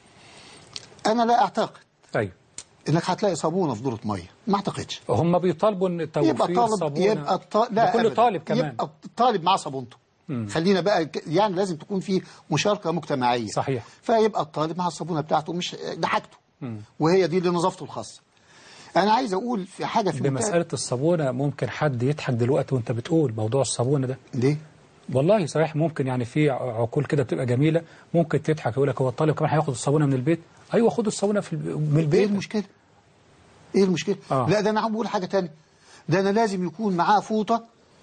أنا لا أعتقد ايوه إنك هتلاقي صابونة في دورة مية ما أعتقدش هم بيطالبوا ان توفير يبقى طالب صابونة يبقى الط... لا لكل أبداً. طالب كمان يبقى الطالب مع صابونته خلينا بقى ك- يعني لازم تكون في مشاركه مجتمعيه صحيح. فيبقى الطالب مع الصابونه بتاعته مش ده حاجته وهي دي لنظافته الخاصه انا عايز اقول في حاجه في منتهى- بمسألة الصابونة ممكن حد يضحك دلوقتي وانت بتقول موضوع الصابونة ده ليه والله صحيح ممكن يعني في عقول كده بتبقى جميلة ممكن تضحك يقول لك هو الطالب كمان هياخد الصابونة من البيت ايوه خد الصابونة في الب- من ايه البيت المشكله ايه المشكله آه. لا ده انا عم بقول حاجه تانية ده انا لازم يكون معاه فوطه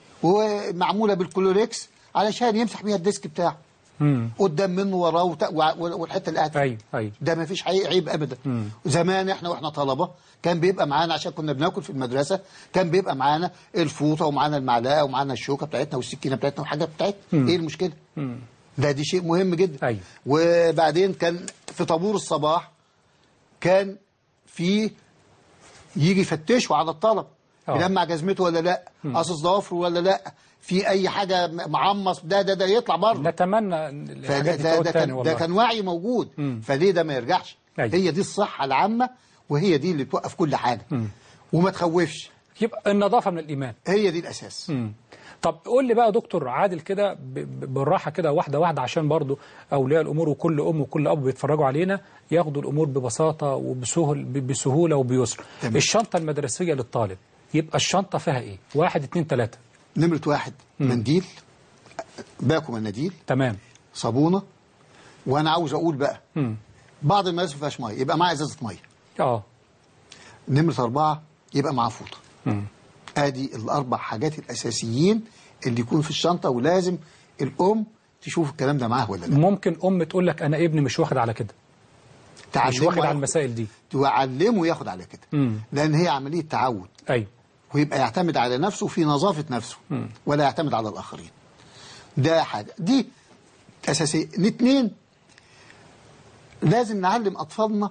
ومعموله بالكلوريكس علشان يمسح بيها الديسك بتاعه مم. قدام منه وراه وت- وع- والحته اللي قاعد فيها. ايوه ايوه ده ما فيش عيب عيب ابدا زمان احنا واحنا طلبه كان بيبقى معانا عشان كنا بناكل في المدرسه كان بيبقى معانا الفوطه ومعانا المعلقه ومعانا الشوكه بتاعتنا والسكينه بتاعتنا والحاجات بتاعتنا ايه المشكله ده دي شيء مهم جدا أيوة. وبعدين كان في طابور الصباح كان في يجي يفتشوا على الطلب آه. يلمع جزمته ولا لا قصص ضوافره ولا لا في اي حاجه معمص ده ده ده يطلع بره نتمنى ان الحاجات فده دي تعود ده, ده, تاني كان, والله ده كان وعي موجود فليه ده ما يرجعش أيوة. هي دي الصحة العامة وهي دي اللي توقف كل حاجة وما تخوفش يبقى النظافة من الإيمان هي دي الأساس مم. طب قول لي بقى يا دكتور عادل كده ب- ب- بالراحه كده واحده واحده عشان برضو اولياء الامور وكل ام وكل اب بيتفرجوا علينا ياخدوا الامور ببساطه وبسهل ب- بسهوله وبيسر تمام. الشنطه المدرسيه للطالب يبقى الشنطه فيها ايه واحد اتنين تلاته نمرة واحد منديل باكو مناديل تمام صابونة وأنا عاوز أقول بقى مم. بعض المدارس ما فيهاش مية يبقى معاه إزازة مية اه نمرة أربعة يبقى معاه فوطة مم. ادي الاربع حاجات الاساسيين اللي يكون في الشنطه ولازم الام تشوف الكلام ده معاه ولا لا ممكن ام تقول لك انا ابني مش واخد على كده مش تعلمه واخد على ياخد- المسائل دي تعلمه ياخد على كده مم. لان هي عمليه تعود ايوه ويبقى يعتمد على نفسه في نظافه نفسه ولا يعتمد على الاخرين ده حاجه دي اساسيه الاثنين لازم نعلم اطفالنا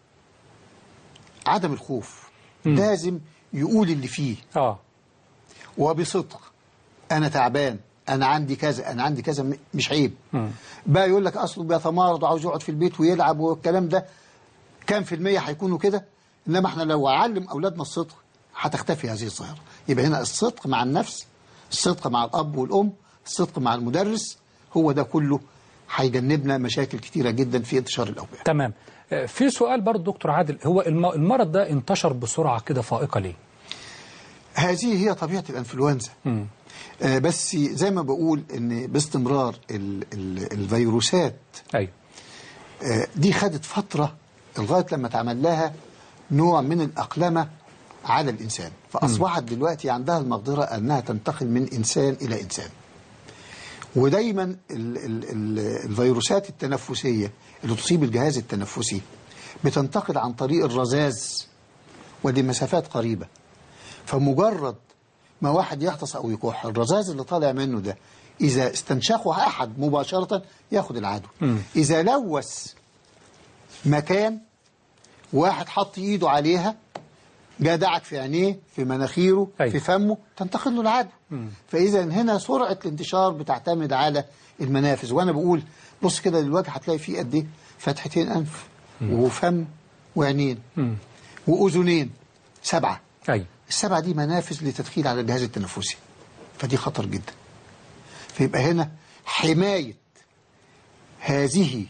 عدم الخوف لازم يقول اللي فيه اه وبصدق انا تعبان انا عندي كذا انا عندي كذا م- مش عيب بقى يقول لك اصله بيتمرض وعاوز يقعد في البيت ويلعب والكلام ده كام في المية هيكونوا كده انما احنا لو علم اولادنا الصدق هتختفي هذه الظاهرة يبقى هنا الصدق مع النفس الصدق مع الاب والام الصدق مع المدرس هو ده كله هيجنبنا مشاكل كتيرة جدا في انتشار الاوبئة تمام آه، في سؤال برضه دكتور عادل هو الم- المرض ده انتشر بسرعه كده فائقه ليه هذه هي طبيعة الانفلونزا آه بس زي ما بقول ان باستمرار ال ال الفيروسات ايوه آه، دي خدت فترة لغاية لما اتعمل لها نوع من الأقلمة على الإنسان فأصبحت دلوقتي عندها المقدرة أنها تنتقل من إنسان إلى إنسان ودايما ال ال ال الفيروسات التنفسية اللي تصيب الجهاز التنفسي بتنتقل عن طريق الرذاذ ولمسافات قريبة فمجرد ما واحد يغطس أو يكح الرذاذ اللي طالع منه ده إذا استنشقه أحد مباشرة ياخد العدوى إذا لوث مكان واحد حط إيده عليها جا دعك في عينيه في مناخيره أيوة. في فمه تنتقل له العدوى فإذا هنا سرعة الانتشار بتعتمد على المنافذ وأنا بقول بص كده دلوقتي هتلاقي فيه قد إيه فتحتين أنف وفم وعينين وأذنين سبعة ايوه السبعة دي منافذ لتدخيل على الجهاز التنفسي فدي خطر جدا فيبقى هنا حماية هذه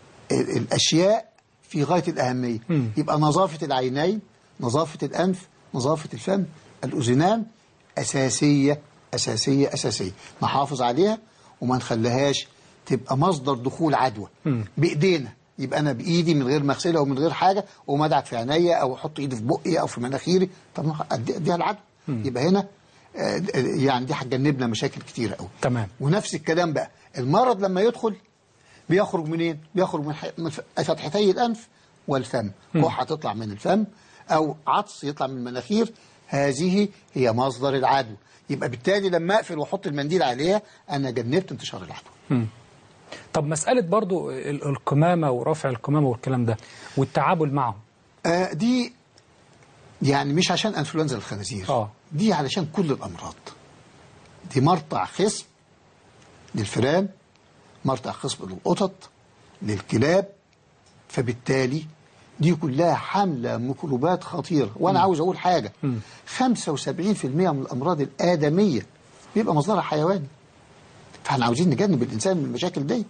ال- الأشياء في غاية الأهمية يبقى نظافة العينين نظافة الأنف نظافة الفم الأذنان أساسية أساسية أساسية نحافظ عليها وما نخليهاش تبقى مصدر دخول عدوى بإيدينا يبقى أنا بإيدي من غير ما أغسلها ومن غير حاجة وما أدعك في عينيا أو أحط إيدي في بقي أو في مناخيري طب ما أدي- أديها العدوى يبقى هنا آه، يعني دي هتجنبنا مشاكل كتيرة قوي تمام ونفس الكلام بقى المرض لما يدخل بيخرج منين بيخرج من ح- من ف- فتحتي الأنف والفم كحة تطلع من الفم أو عطس يطلع من المناخير هذه هي مصدر العدوى يبقى بالتالي لما أقفل وأحط المنديل عليها أنا جنبت انتشار العدوى طب مسألة برضو ال- القمامة ورفع القمامة والكلام ده والتعامل معه آه دي يعني مش عشان انفلونزا الخنازير آه. دي علشان كل الامراض دي مرتع خصب للفئران مرتع خصب للقطط للكلاب فبالتالي دي كلها حملة ميكروبات خطيرة وأنا عاوز أقول حاجة 75% من الأمراض الآدمية بيبقى مصدرها حيواني فاحنا عاوزين نجنب الإنسان من المشاكل ديت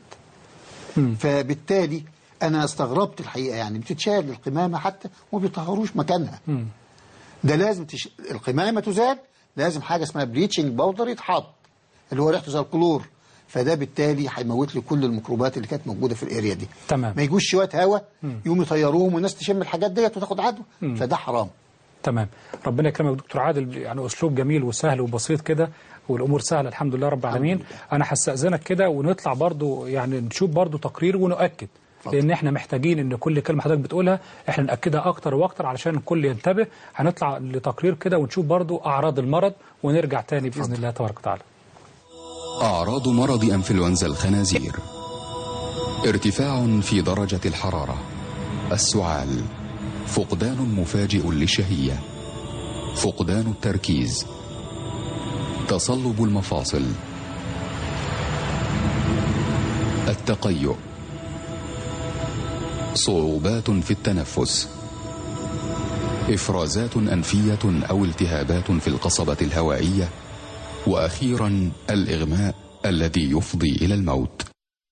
فبالتالي أنا استغربت الحقيقة يعني بتتشال القمامة حتى وما بيطهروش مكانها ده لازم تش... القمامة تزال لازم حاجة اسمها بليتشنج باودر يتحط اللي هو ريحته زي الكلور فده بالتالي هيموت لي كل الميكروبات اللي كانت موجودة في الاريا دي تمام. ما يجوش شوية هواء يقوموا يطيروهم والناس تشم الحاجات ديت وتاخد عدوى فده حرام تمام ربنا يكرمك دكتور عادل يعني اسلوب جميل وسهل وبسيط كده والامور سهله الحمد لله رب العالمين انا هستاذنك كده ونطلع برضو يعني نشوف برضو تقرير ونؤكد لان احنا محتاجين ان كل كلمه حضرتك بتقولها احنا ناكدها اكتر واكتر علشان الكل ينتبه هنطلع لتقرير كده ونشوف برضو اعراض المرض ونرجع تاني باذن الله تبارك وتعالى أعراض مرض أنفلونزا الخنازير ارتفاع في درجة الحرارة السعال فقدان مفاجئ للشهية فقدان التركيز تصلب المفاصل التقيؤ صعوبات في التنفس إفرازات أنفية أو التهابات في القصبة الهوائية وأخيرا الإغماء الذي يفضي إلى الموت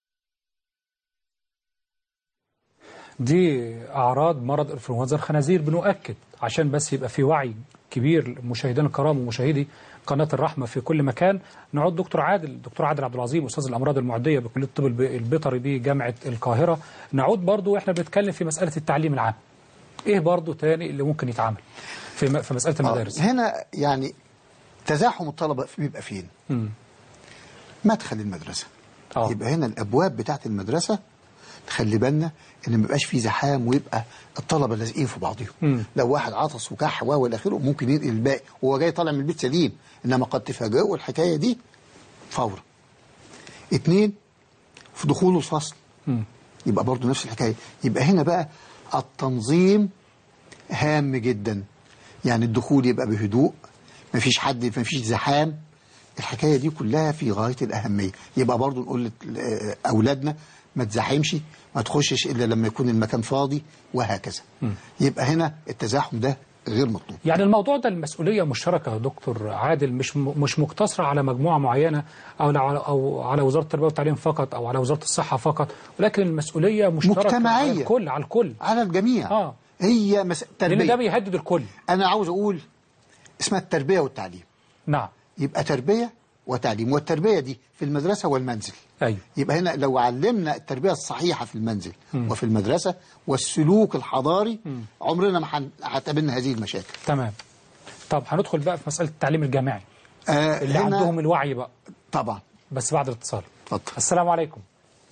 دي اعراض مرض انفلونزا الخنازير بنؤكد عشان بس يبقى في وعي كبير لمشاهدينا الكرام ومشاهدي قناه الرحمه في كل مكان نعود دكتور عادل دكتور عادل عبد العظيم استاذ الامراض المعديه بكليه الطب الب- البيطري بجامعه القاهره نعود برضو واحنا بنتكلم في مساله التعليم العام ايه برضو تاني اللي ممكن يتعمل في م- في مساله المدارس آه، هنا يعني تزاحم الطلبة بيبقى فين مم. مدخل المدرسة آه. يبقى هنا الأبواب بتاعت المدرسة نخلي بالنا ان ما يبقاش في زحام ويبقى الطلبه لازقين في بعضهم مم. لو واحد عطس وكح و الى اخره ممكن ينقل الباقي وهو جاي طالع من البيت سليم انما قد تفاجئوا الحكايه دي فورا اتنين في دخوله الفصل مم. يبقى برضو نفس الحكايه يبقى هنا بقى التنظيم هام جدا يعني الدخول يبقى بهدوء مفيش حد مفيش زحام الحكايه دي كلها في غايه الاهميه يبقى برضو نقول لاولادنا ما تزاحمش ما تخشش الا لما يكون المكان فاضي وهكذا يبقى هنا التزاحم ده غير مطلوب يعني الموضوع ده المسؤولية مشتركة يا دكتور عادل مش م- مش مقتصرة على مجموعة معينة أو على أو على وزارة التربية والتعليم فقط أو على وزارة الصحة فقط ولكن المسؤولية مشتركة مجتمعية. على الكل على الكل على الجميع آه. هي مس... لأن ده تربيه بيهدد الكل انا عاوز اقول اسمها التربيه والتعليم نعم يبقى تربيه وتعليم والتربيه دي في المدرسه والمنزل أيوة يبقى هنا لو علمنا التربيه الصحيحه في المنزل وفي المدرسه والسلوك الحضاري عمرنا ما هن- هتقابلنا هذه المشاكل تمام طب هندخل بقى في مسألة التعليم الجامعي آه اللي هنا عندهم الوعي بقى طبعا بس بعد الاتصال اتفضل السلام عليكم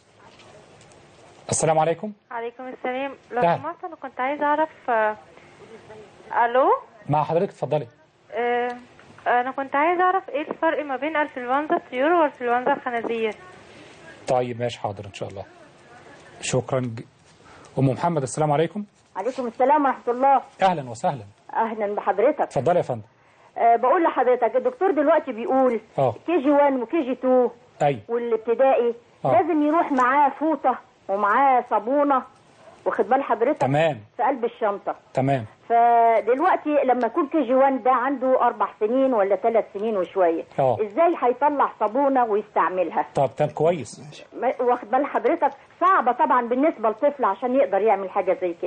السلام عليكم عليكم السلام لو تعال. سمحت انا كنت عايزه اعرف آه، الو مع حضرتك اتفضلي آه، انا كنت عايزه اعرف ايه الفرق ما بين انفلونزا الطيور وانفلونزا الخنازير طيب ماشي حاضر إن شاء الله شكرا ج- أم محمد السلام عليكم عليكم السلام ورحمة الله أهلا وسهلا أهلا بحضرتك اتفضلي يا فندم أه بقول لحضرتك الدكتور دلوقتي بيقول اه كي جي 1 وكي جي 2 أيوة والابتدائي آه. لازم يروح معاه فوطة ومعاه صابونة واخد بال حضرتك تمام في قلب الشنطة تمام فدلوقتي لما يكون كي جي 1 ده عنده أربع سنين ولا ثلاث سنين وشوية آه. إزاي هيطلع صابونة ويستعملها طب طب كويس ما- واخد بال حضرتك صعبة طبعا بالنسبة لطفل عشان يقدر يعمل حاجة زي كده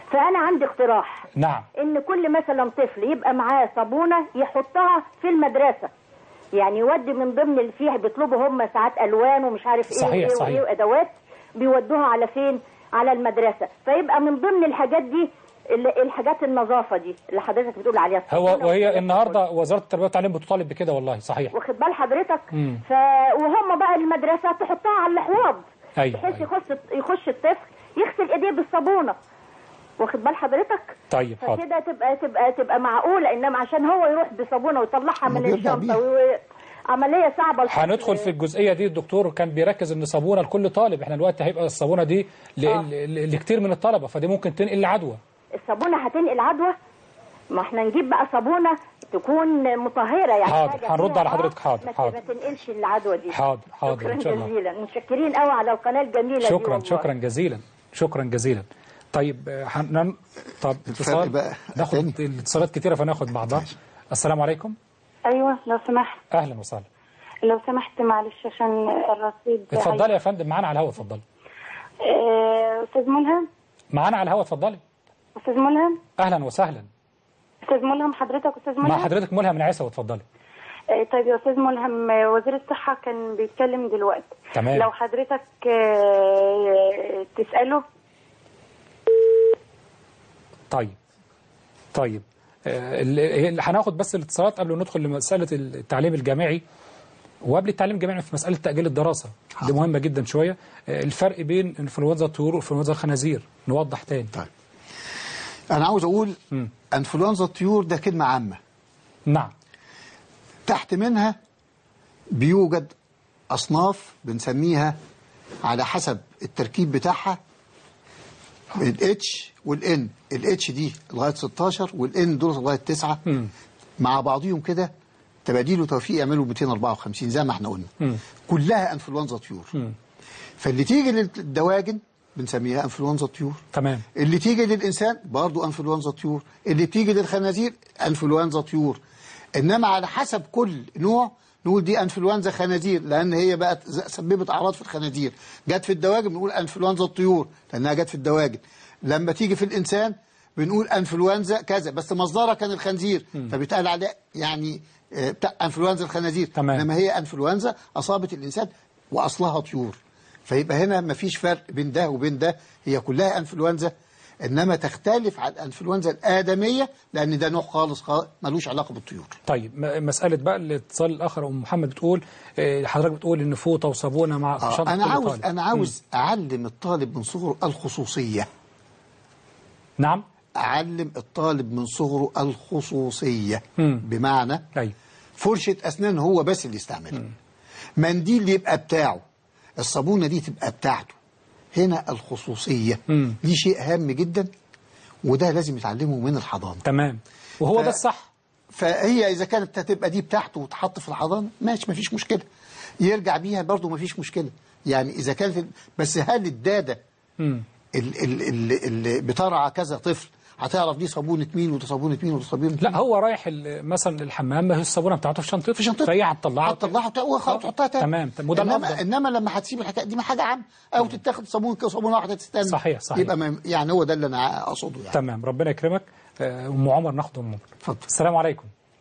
فانا عندي اقتراح نعم ان كل مثلا طفل يبقى معاه صابونه يحطها في المدرسه يعني يودي من ضمن اللي فيها بيطلبوا هم ساعات الوان ومش عارف ايه صحيح، وايه صحيح. وايه وادوات بيودوها على فين على المدرسه فيبقى من ضمن الحاجات دي ال- الحاجات النظافه دي اللي حضرتك بتقول عليها هو الصابونة وهي والحاجات النهارده وزاره التربيه والتعليم بتطالب بكده والله صحيح واخد بال حضرتك مم. ف... وهم بقى المدرسه تحطها على الحواض ايوه, بحيث أيوة. يخش يخش الطفل يغسل ايديه بالصابونه واخد بال حضرتك طيب حاضر فكده تبقى تبقى تبقى معقوله انما عشان هو يروح بصابونه ويطلعها من وبيرجع الشنطه بيها. و... عمليه صعبه الحقيقة. هندخل في الجزئيه دي الدكتور كان بيركز ان صابونه لكل طالب احنا دلوقتي هيبقى الصابونه دي ل- آه. ل- لكتير من الطلبه فدي ممكن تنقل العدوى الصابونه هتنقل عدوى ما احنا نجيب بقى صابونه تكون مطهره يعني حاضر، حاجة هنرد فيها على آه حضرتك، حاضر، ما- حاضر. ما تنقلش العدوى دي حاضر حاضر شكرا ان شاء الله جزيلا متشكرين قوي على القناه الجميله دي شكرا والله. شكرا جزيلا شكرا جزيلا طيب آه، هنن... طب اتصال بقى ناخد تاني. الاتصالات كتيره فناخد بعضها السلام عليكم ايوه لو سمحت اهلا وسهلا لو سمحت معلش عشان الرصيد اتفضلي يا فندم معانا على الهواء اتفضلي آه، استاذ ملهم معانا على الهواء اتفضلي استاذ ملهم اهلا وسهلا استاذ ملهم حضرتك استاذ مع ملهم حضرتك ملهم العيسى اتفضلي آه، طيب يا استاذ ملهم آه، وزير الصحه كان بيتكلم دلوقتي تمام. لو حضرتك آه، تساله طيب طيب آه، ال- ال- هناخد بس الاتصالات قبل ما ندخل لمسألة التعليم الجامعي وقبل التعليم الجامعي في مسألة تأجيل الدراسة دي مهمة جدا شوية آه، الفرق بين انفلونزا الطيور وانفلونزا الخنازير نوضح تاني طيب انا عاوز اقول مم. انفلونزا الطيور ده كلمه عامه نعم تحت منها بيوجد أصناف بنسميها على حسب التركيب بتاعها الاتش والان الاتش دي لغايه 16 والان دول لغايه 9 مم. مع بعضهم كده تباديل وتوفيق يعملوا 254 زي ما احنا قلنا مم. كلها انفلونزا طيور مم. فاللي تيجي للدواجن بنسميها انفلونزا طيور تمام اللي تيجي للإنسان برضو أنفلونزا طيور اللي بتيجي للخنازير أنفلونزا طيور إنما على حسب كل نوع نقول دي أنفلونزا خنازير لأن هي بقت ز- سببت أعراض في الخنازير جت في الدواجن بنقول أنفلونزا الطيور لأنها جت في الدواجن لما تيجي في الإنسان بنقول أنفلونزا كذا بس مصدرها كان الخنزير فبيتقال عليه يعني آه، بتاع أنفلونزا الخنازير تمام. إنما هي أنفلونزا أصابت الإنسان وأصلها طيور فيبقى هنا مفيش فرق بين ده وبين ده هي كلها انفلونزا انما تختلف عن الانفلونزا الادميه لان ده نوع خالص خالص ملوش علاقه بالطيور طيب م- مسألة بقى الاتصال الآخر أم محمد بتقول آه، حضرتك بتقول إن فوطة وصابونة مع في آه شنطة انا كل عاوز طالب. انا عاوز اعلم الطالب من صغره الخصوصيه نعم اعلم الطالب من صغره الخصوصيه مم. بمعنى أيوة فرشه اسنان هو بس اللي يستعملها منديل يبقى بتاعه الصابونه دي تبقى بتاعته هنا الخصوصيه مم. دي شيء هام جدا وده لازم يتعلمه من الحضانه تمام وهو ف- ده الصح فهي اذا كانت هتبقى دي بتاعته وتحط في الحضانه ماشي مفيش مشكله يرجع بيها برضه مفيش مشكله يعني اذا كانت بس هل الداده مم. ال- ال- ال- اللي بترعى كذا طفل هتعرف دي صابونه مين وده صابونه مين وده صابونه مين لا هو رايح ال- مثلا الحمام ما هي الصابونه بتاعته في شنطته في شنطتها فهي هتطلعها هتطلعها وت- وخلاص تحطها تاني تمام تمام. وده انما الأفضل. انما لما هتسيب الحكايه دي ما حاجه عامه او تتاخد صابون كده صابونه واحده تستنى صحيح، صحيح. يبقى ما يعني هو ده اللي انا اقصده يعني تمام ربنا يكرمك آه، ام عمر ناخد ام عمر اتفضل السلام عليكم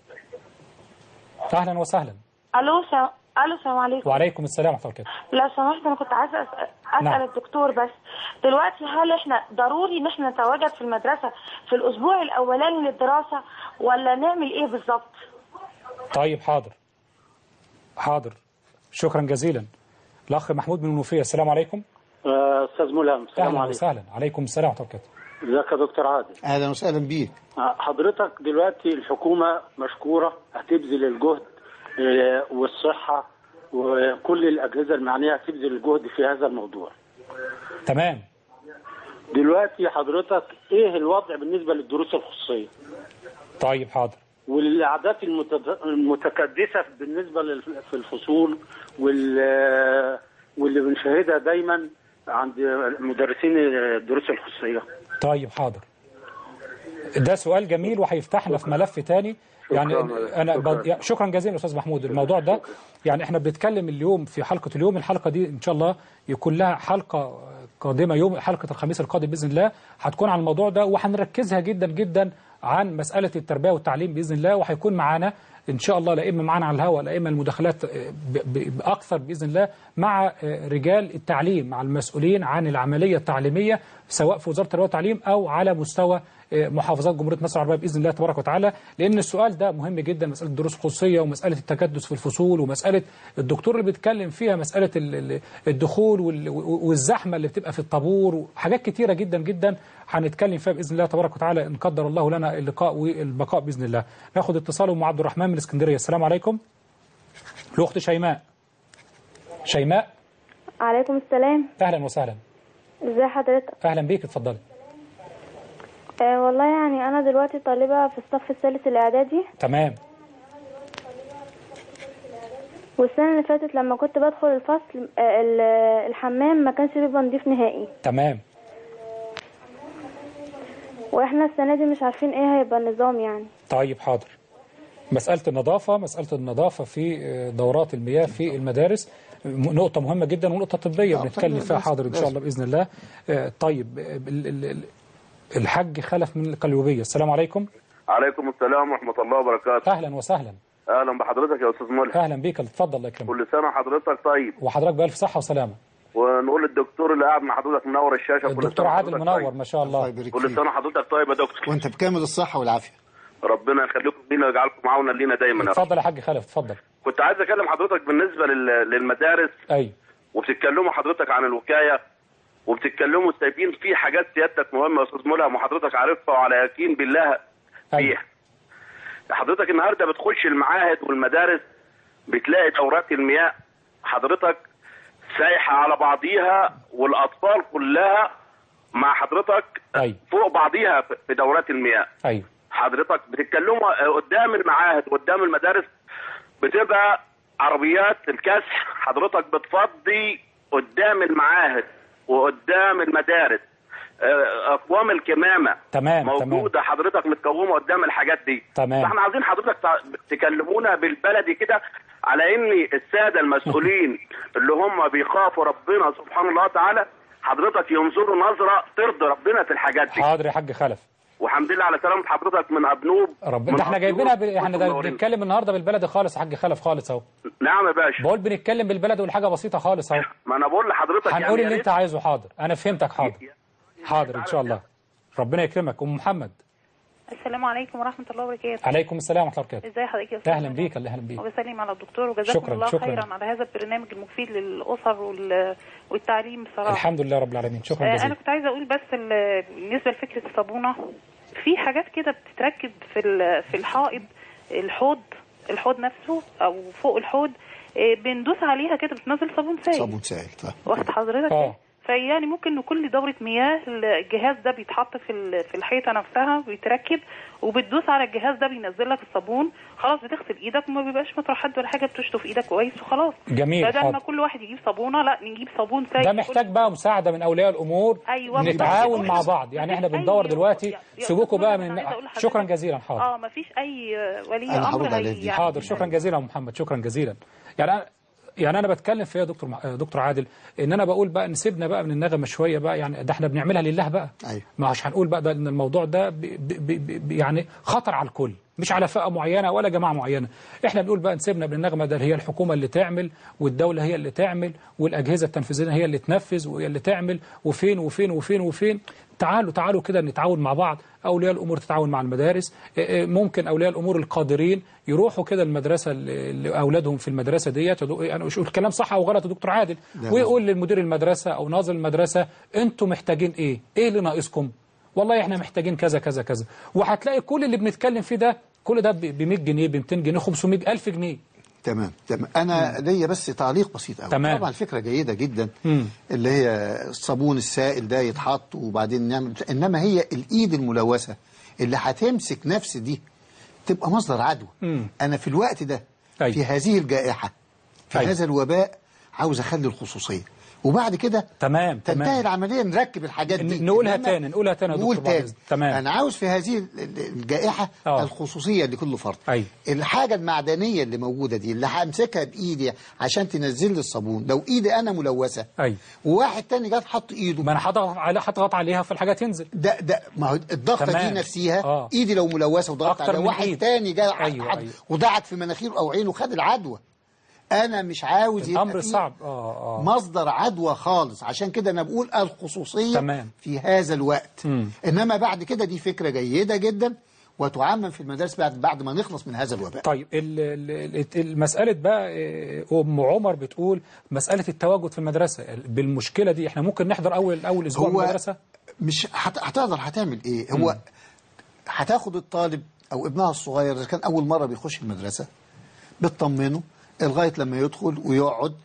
اهلا وسهلا الو سلام الو السلام عليكم وعليكم السلام ورحمه الله وبركاته لو سمحت انا كنت عايزه اسال, أسأل نعم. الدكتور بس دلوقتي هل احنا ضروري ان احنا نتواجد في المدرسه في الاسبوع الاولاني للدراسه ولا نعمل ايه بالظبط طيب حاضر حاضر شكرا جزيلا الاخ محمود من المنوفيه السلام عليكم آه، استاذ ملهم السلام اهلا عليكم وسهلا عليكم السلام ورحمه الله وبركاته ازيك يا دكتور عادل اهلا وسهلا بيك آه، حضرتك دلوقتي الحكومه مشكوره هتبذل الجهد آه، والصحه وكل الاجهزه المعنيه هتبذل الجهد في هذا الموضوع تمام دلوقتي حضرتك ايه الوضع بالنسبه للدروس الخصوصيه طيب حاضر والاعداد المتد- المتكدسه بالنسبه لل- في الفصول وال واللي بنشاهدها دايما عند مدرسين الدروس الخصوصيه طيب حاضر ده سؤال جميل وهيفتحنا في ملف تاني يعني شكراً. انا شكراً. بد... شكرا جزيلا استاذ محمود الموضوع ده يعني احنا بنتكلم اليوم في حلقه اليوم الحلقه دي ان شاء الله يكون لها حلقه قادمه يوم حلقه الخميس القادم باذن الله هتكون عن الموضوع ده وهنركزها جدا جدا عن مساله التربيه والتعليم باذن الله وهيكون معانا ان شاء الله لا اما معانا على الهواء لا اما المداخلات آه، ب- ب- باكثر باذن الله مع آه، رجال التعليم مع المسؤولين عن العمليه التعليميه سواء في وزاره التربيه والتعليم او على مستوى آه، محافظات جمهوريه مصر العربيه باذن الله تبارك وتعالى لان السؤال ده مهم جدا مساله الدروس الخصوصيه ومساله التكدس في الفصول ومساله الدكتور اللي بيتكلم فيها مساله ال- ال- الدخول وال- والزحمه اللي بتبقى في الطابور وحاجات كتيره جدا جدا هنتكلم فيها باذن الله تبارك وتعالى ان قدر الله لنا اللقاء والبقاء باذن الله ناخد اتصال ام عبد الرحمن من اسكندريه السلام عليكم الاخت شيماء شيماء عليكم السلام اهلا وسهلا ازي حضرتك اهلا بيك اتفضلي آه والله يعني انا دلوقتي طالبة في الصف الثالث الاعدادي تمام والسنة اللي فاتت لما كنت بدخل الفصل آه ال- الحمام ما كانش بيبقى نضيف نهائي تمام واحنا السنة دي مش عارفين ايه هيبقى النظام يعني طيب حاضر مسألة النظافة مسألة النظافة في آه، دورات المياه في المدارس م- نقطة مهمة جدا ونقطة طبية بنتكلم فيها حاضر إن شاء الله بإذن الله آه، طيب آه، ال- ال- ال- الحاج خلف من القليوبية السلام عليكم عليكم السلام ورحمة الله وبركاته أهلا وسهلا أهلا بحضرتك يا أستاذ ملحم أهلا بيك اتفضل الله يكرمك كل سنة حضرتك طيب وحضرتك بألف صحة وسلامة ونقول للدكتور اللي قاعد مع حضرتك منور الشاشة كل الدكتور سنة عادل حضرتك منور طيب. ما شاء الله كل سنة حضرتك طيب يا دكتور وانت بكامل الصحة والعافية ربنا يخليكم لينا ويجعلكم معاونا لينا دايما يا رب اتفضل يا حاج خلف اتفضل كنت عايز أكلم حضرتك بالنسبة لل- للمدارس أي وبتتكلموا حضرتك عن الوكاية وبتتكلموا سايبين في حاجات سيادتك مهمة يا أستاذ ملهم وحضرتك عارفها وعلى يقين بالله فيها حضرتك النهارده بتخش المعاهد والمدارس بتلاقي دورات المياه حضرتك سايحه على بعضيها والاطفال كلها مع حضرتك أي. فوق بعضيها في- في دورات المياه أيوه حضرتك بتتكلموا قدام المعاهد قدام المدارس بتبقى عربيات الكسح حضرتك بتفضي قدام المعاهد وقدام المدارس آه، اقوام الكمامه تمام موجوده حضرتك متكومه قدام الحاجات دي تمام. فاحنا عايزين حضرتك تع- تكلمونا بالبلدي كده على ان الساده المسؤولين اللي هم بيخافوا ربنا سبحانه الله تعالى حضرتك ينظروا نظره ترضي ربنا في الحاجات دي حاضر يا حاج خلف والحمد لله على سلامه حضرتك من ابنوب رب من ده احنا أسيوط. جايبينها ب... احنا ده منورين. بنتكلم النهارده بالبلدي خالص يا حاج خلف خالص اهو نعم يا باشا بقول بنتكلم بالبلدي والحاجه بسيطه خالص اهو ما انا بقول لحضرتك هنقول يعني يا اللي ريت انت عايزه حاضر انا فهمتك حاضر حاضر ان شاء الله ربنا يكرمك ام محمد السلام عليكم ورحمة الله وبركاته عليكم السلام ورحمه الله وبركاته ازي حضرتك يا استاذ اهلا بيك الله اهلا بيك وبسلم على الدكتور وجزاكم شكراً، الله شكراً. خيرا على هذا البرنامج المفيد للأسر وال- والتعليم بصراحة الحمد لله رب العالمين شكرا آه، أنا جزيلا كنت عايزة أقول بس ال- بالنسبة لفكرة الصابونة في حاجات كده بتتركب في ال- في الحائط الحوض الحوض نفسه أو فوق الحوض آه، بندوس عليها كده بتنزل صابون سائل صابون سائل طيب. واخد حضرتك اه فيعني ممكن كل دورة مياه الجهاز ده بيتحط في ال- في الحيطة نفسها بيتركب وبتدوس على الجهاز ده بينزل لك الصابون خلاص بتغسل ايدك وما بيبقاش مطرح حد ولا حاجة بتشطف ايدك كويس وخلاص جميل، بدل ما حاضر. كل واحد يجيب صابونة لا نجيب صابون سائل ده محتاج بقى مساعده من اولياء الامور أيوة بالظبط. نتعاون مع بعض يعني احنا بندور دلوقتي سيبوكوا بقى من شكرا جزيلا حاضر اه ما فيش اي ولي انا امر هرد عليه هي- دي حاضر شكرا جزيلا يا محمد شكرا جزيلا يعني أنا يعني انا بتكلم في إيه يا دكتور مع- دكتور عادل ان انا بقول بقى نسيبنا بقى من النغمه شويه بقى يعني ده احنا بنعملها لله بقى أيوة. ما مش هنقول بقى ده ان الموضوع ده ب ب ب ب يعني خطر على الكل مش على فئه معينه ولا جماعه معينه احنا بنقول بقى نسيبنا من النغمه ده هي الحكومه اللي تعمل والدوله هي اللي تعمل والاجهزه التنفيذيه هي اللي تنفذ وهي اللي تعمل وفين وفين وفين وفين تعالوا تعالوا كده نتعاون مع بعض اولياء الامور تتعاون مع المدارس إيه إيه ممكن اولياء الامور القادرين يروحوا كده المدرسه اللي اللي اولادهم في المدرسه ديت يدو- انا مش الكلام صح او غلط يا دكتور عادل لا، ويقول للمدير المدرسه او ناظر المدرسه انتوا محتاجين ايه ايه اللي ناقصكم والله احنا محتاجين كذا كذا كذا وهتلاقي كل اللي بنتكلم فيه ده كل ده ب 100 جنيه ب 200 جنيه 500 الف جنيه تمام تمام انا ليا بس تعليق بسيط قوي تمام. طبعا الفكره جيده جدا مم. اللي هي الصابون السائل ده يتحط وبعدين نعمل انما هي الايد الملوثه اللي هتمسك نفس دي تبقى مصدر عدوى مم. انا في الوقت ده أيوة. في هذه الجائحه في أيوة. هذا الوباء عاوز اخلي الخصوصيه وبعد كده تمام تنتهي تمام العمليه نركب الحاجات دي ن- نقولها إنما- تاني نقولها تاني يا نقول دكتور بعد تاني إذنك. تمام انا عاوز في هذه ال- ال- الجائحه آه. الخصوصيه لكل فرد أيوة. الحاجه المعدنيه اللي موجوده دي اللي همسكها بايدي عشان تنزل لي الصابون لو ايدي انا ملوثه ايوه وواحد تاني جات حط ايده ما انا هضغط على هضغط عليها فالحاجه تنزل ده ده ما هو الضغطه تمام. دي نفسها آه. ايدي لو ملوثه وضغطت أكتر عليها من واحد إيد. تاني جاء أيوة، حط أيوة. وضعت في مناخيره او عينه خد العدوى انا مش عاوز يبقى الامر فيه صعب اه اه مصدر عدوى خالص عشان كده انا بقول الخصوصيه تمام. في هذا الوقت مم. انما بعد كده دي فكره جيده جدا وتعمم في المدارس بعد بعد ما نخلص من هذا الوباء طيب ال- ال- ال- المسألة بقى إيه، أم عمر بتقول مسألة التواجد في المدرسة بالمشكلة دي احنا ممكن نحضر أول أول أسبوع من هو المدرسة مش هت- هتقدر هتعمل ايه هو هتاخد الطالب او ابنها الصغير اذا كان اول مره بيخش المدرسه بتطمنه لغايه لما يدخل ويقعد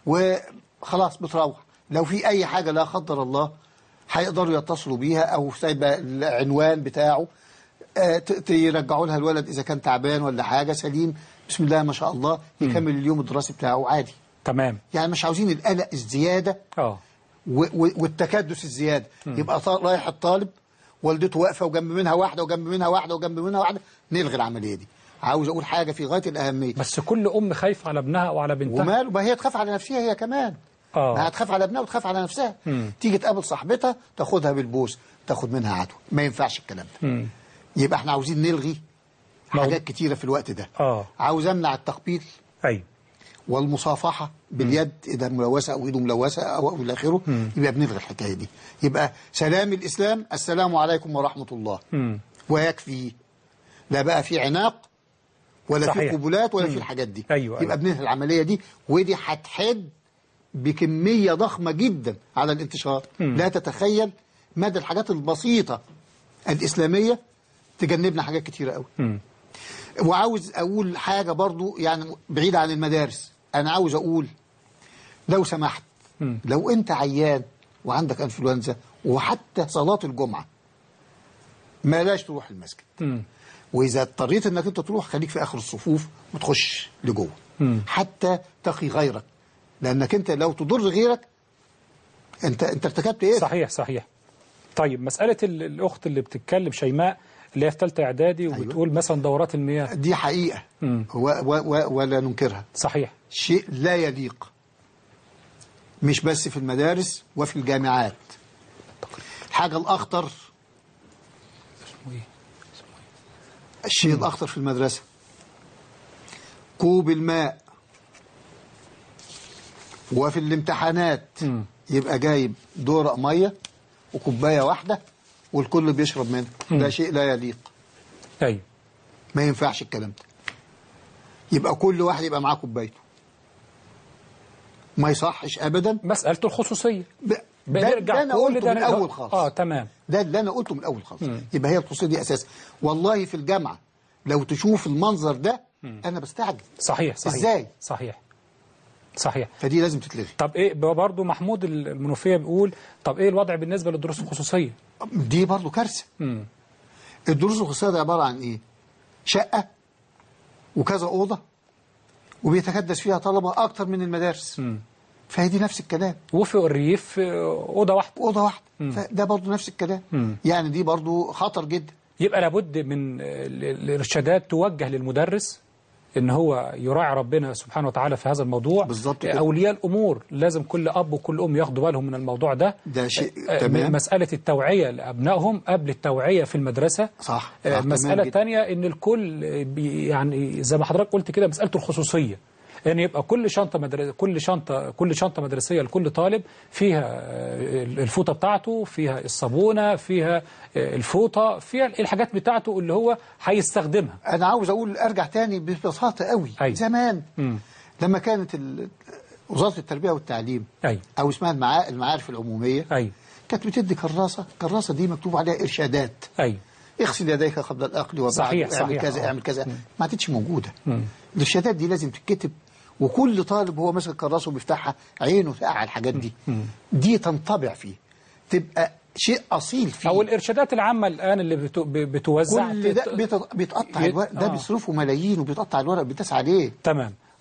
وخلاص بتروح لو في اي حاجه لا قدر الله هيقدروا يتصلوا بيها او سايبه العنوان بتاعه آه، ت- ت- يرجعوا لها الولد اذا كان تعبان ولا حاجه سليم بسم الله ما شاء الله يكمل اليوم الدراسي بتاعه عادي تمام يعني مش عاوزين القلق الزياده اه و- و- والتكدس الزياده يبقى طا- رايح الطالب والدته واقفه وجنب منها واحده وجنب منها واحده وجنب منها واحده نلغي العمليه دي عاوز اقول حاجه في غايه الاهميه بس كل أم خايفة على ابنها أو على بنتها وماله ما هي تخاف على نفسها هي كمان آه. ما هتخاف على ابنها وتخاف على نفسها مم. تيجي تقابل صاحبتها تاخدها بالبوس تاخد منها عدوى ما ينفعش الكلام ده مم. يبقى احنا عاوزين نلغي مو- حاجات كتيره في الوقت ده اه عاوز امنع التقبيل أيوة والمصافحه باليد اذا ملوثه او ايده ملوثه او الى اخره يبقى بنلغي الحكايه دي يبقى سلام الاسلام السلام عليكم ورحمه الله مم. ويكفي لا بقى في عناق ولا في صحيح. قبولات ولا مم. في الحاجات دي أيوة، يبقى أيوة. بننهي العمليه دي ودي هتحد بكميه ضخمه جدا على الانتشار مم. لا تتخيل مدى الحاجات البسيطه الاسلاميه تجنبنا حاجات كتيره قوي مم. وعاوز اقول حاجه برضو يعني بعيده عن المدارس انا عاوز اقول لو سمحت مم. لو انت عيان وعندك انفلونزا وحتى صلاه الجمعه ما لاش تروح المسجد مم. واذا اضطريت انك انت تروح خليك في اخر الصفوف ما تخش لجوه مم. حتى تقي غيرك لانك انت لو تضر غيرك انت انت ارتكبت ايه صحيح صحيح طيب مسألة ال- الأخت اللي بتتكلم شيماء اللي هي في ثالثة إعدادي وبتقول مثلا دورات المياه دي حقيقه مم. و و و ولا ننكرها صحيح شيء لا يليق مش بس في المدارس وفي الجامعات الحاجة الأخطر الشيء الأخطر في المدرسة كوب الماء وفي الامتحانات مم. يبقى جايب دورق مية وكوباية واحدة والكل بيشرب منها ده شيء لا يليق أيوة ما ينفعش الكلام ده يبقى كل واحد يبقى معاه كوبايته ما يصحش ابدا مسألة الخصوصية ب- ده, بنرجع ده انا كل قلته ده من نرجع- الاول خالص اه تمام ده اللي انا قلته من الاول خالص مم. يبقى هي الخصوصيه دي اساس والله في الجامعه لو تشوف المنظر ده انا بستعجب صحيح صحيح ازاي صحيح صحيح فدي لازم تتلغي طب ايه برضه محمود المنوفيه بيقول طب ايه الوضع بالنسبه للدروس الخصوصيه دي برضو كارثه امم الدروس الخصوصيه دي عباره عن ايه شقه وكذا اوضه وبيتكدس فيها طلبه اكتر من المدارس امم فهي دي نفس الكلام وفي الريف آه، اوضه واحده اوضه واحده مم. فده برضو نفس الكلام مم. يعني دي برضو خطر جدا يبقى لابد من آه، ال- الارشادات توجه للمدرس ان هو يراعي ربنا سبحانه وتعالى في هذا الموضوع بالظبط آه، كده. اولياء الامور لازم كل اب وكل ام ياخدوا بالهم من الموضوع ده ده شيء آه، تمام مساله التوعيه لابنائهم قبل التوعيه في المدرسه صح آه، صح، تمام مسألة جدا. تانية ان الكل آه، بي- يعني زي ما حضرتك قلت كده مسألة الخصوصية ان يبقى كل شنطة مدرسة كل شنطة كل شنطة مدرسية لكل طالب فيها آه، الفوطة بتاعته فيها الصابونة فيها آه، الفوطة فيها الحاجات بتاعته اللي هو هيستخدمها انا عاوز اقول ارجع تاني ببساطه قوي أيوة. زمان مم. لما كانت ال- وزاره التربيه والتعليم ايوه او اسمها المعا- المعارف العموميه ايوه كانت بتدي كراسه الكراسه دي مكتوب عليها ارشادات ايوه اغسل يديك قبل الاكل وبعد صحيح، اعمل صحيح، كذا آه. اعمل كذا ما عادتش موجوده مم. الارشادات دي لازم تتكتب وكل طالب هو ماسك كراسه وبيفتحها عينه تقع على الحاجات دي دي تنطبع فيه تبقى شيء اصيل فيه او الارشادات العامة الان اللي بتو- ب- بتوزع كل ده تت- بيت- بيتقطع يت- الورق ده آه. بيصرفوا ملايين وبيتقطع الورق بيداس عليه تمام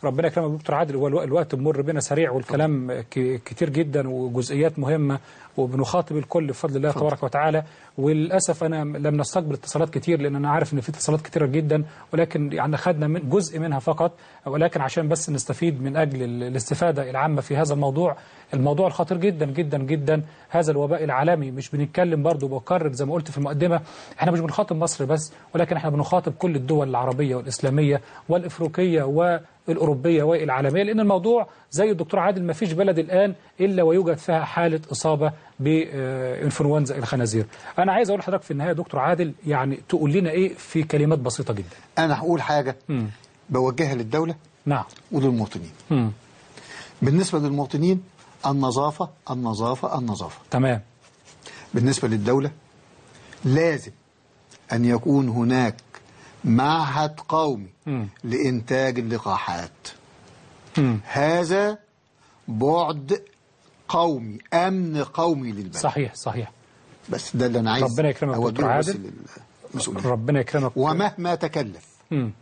ربنا يكرمك دكتور عادل هو الوقت- الوقت بمر بنا سريع والكلام ك- كتير جدا وجزئيات مهمه وبنخاطب الكل بفضل الله تبارك وتعالى وللاسف انا لم نستقبل اتصالات كتير لان انا عارف ان في اتصالات كتيره جدا ولكن يعني خدنا من جزء منها فقط ولكن عشان بس نستفيد من اجل ال- الاستفاده العامه في هذا الموضوع الموضوع الخطير جدا جدا جدا هذا الوباء العالمي مش بنتكلم برضو بكرر زي ما قلت في المقدمه احنا مش بنخاطب مصر بس ولكن احنا بنخاطب كل الدول العربيه والاسلاميه والافريقيه والاوروبيه والعالميه لان الموضوع زي الدكتور عادل ما فيش بلد الان الا ويوجد فيها حاله اصابه بانفلونزا الخنازير. انا عايز اقول لحضرتك في النهايه يا دكتور عادل يعني تقول لنا ايه في كلمات بسيطه جدا. انا هقول حاجه بوجهها للدوله نعم وللمواطنين مم. بالنسبه للمواطنين النظافه النظافه النظافه تمام بالنسبه للدوله لازم ان يكون هناك معهد قومي مم. لانتاج اللقاحات مم. هذا بعد قومي امن قومي للبلد صحيح صحيح بس ده اللي انا عايز ربنا يكرمك أوجهه دكتور بس عادل. للمسؤولين. ربنا يكرمك ومهما تكلف مم.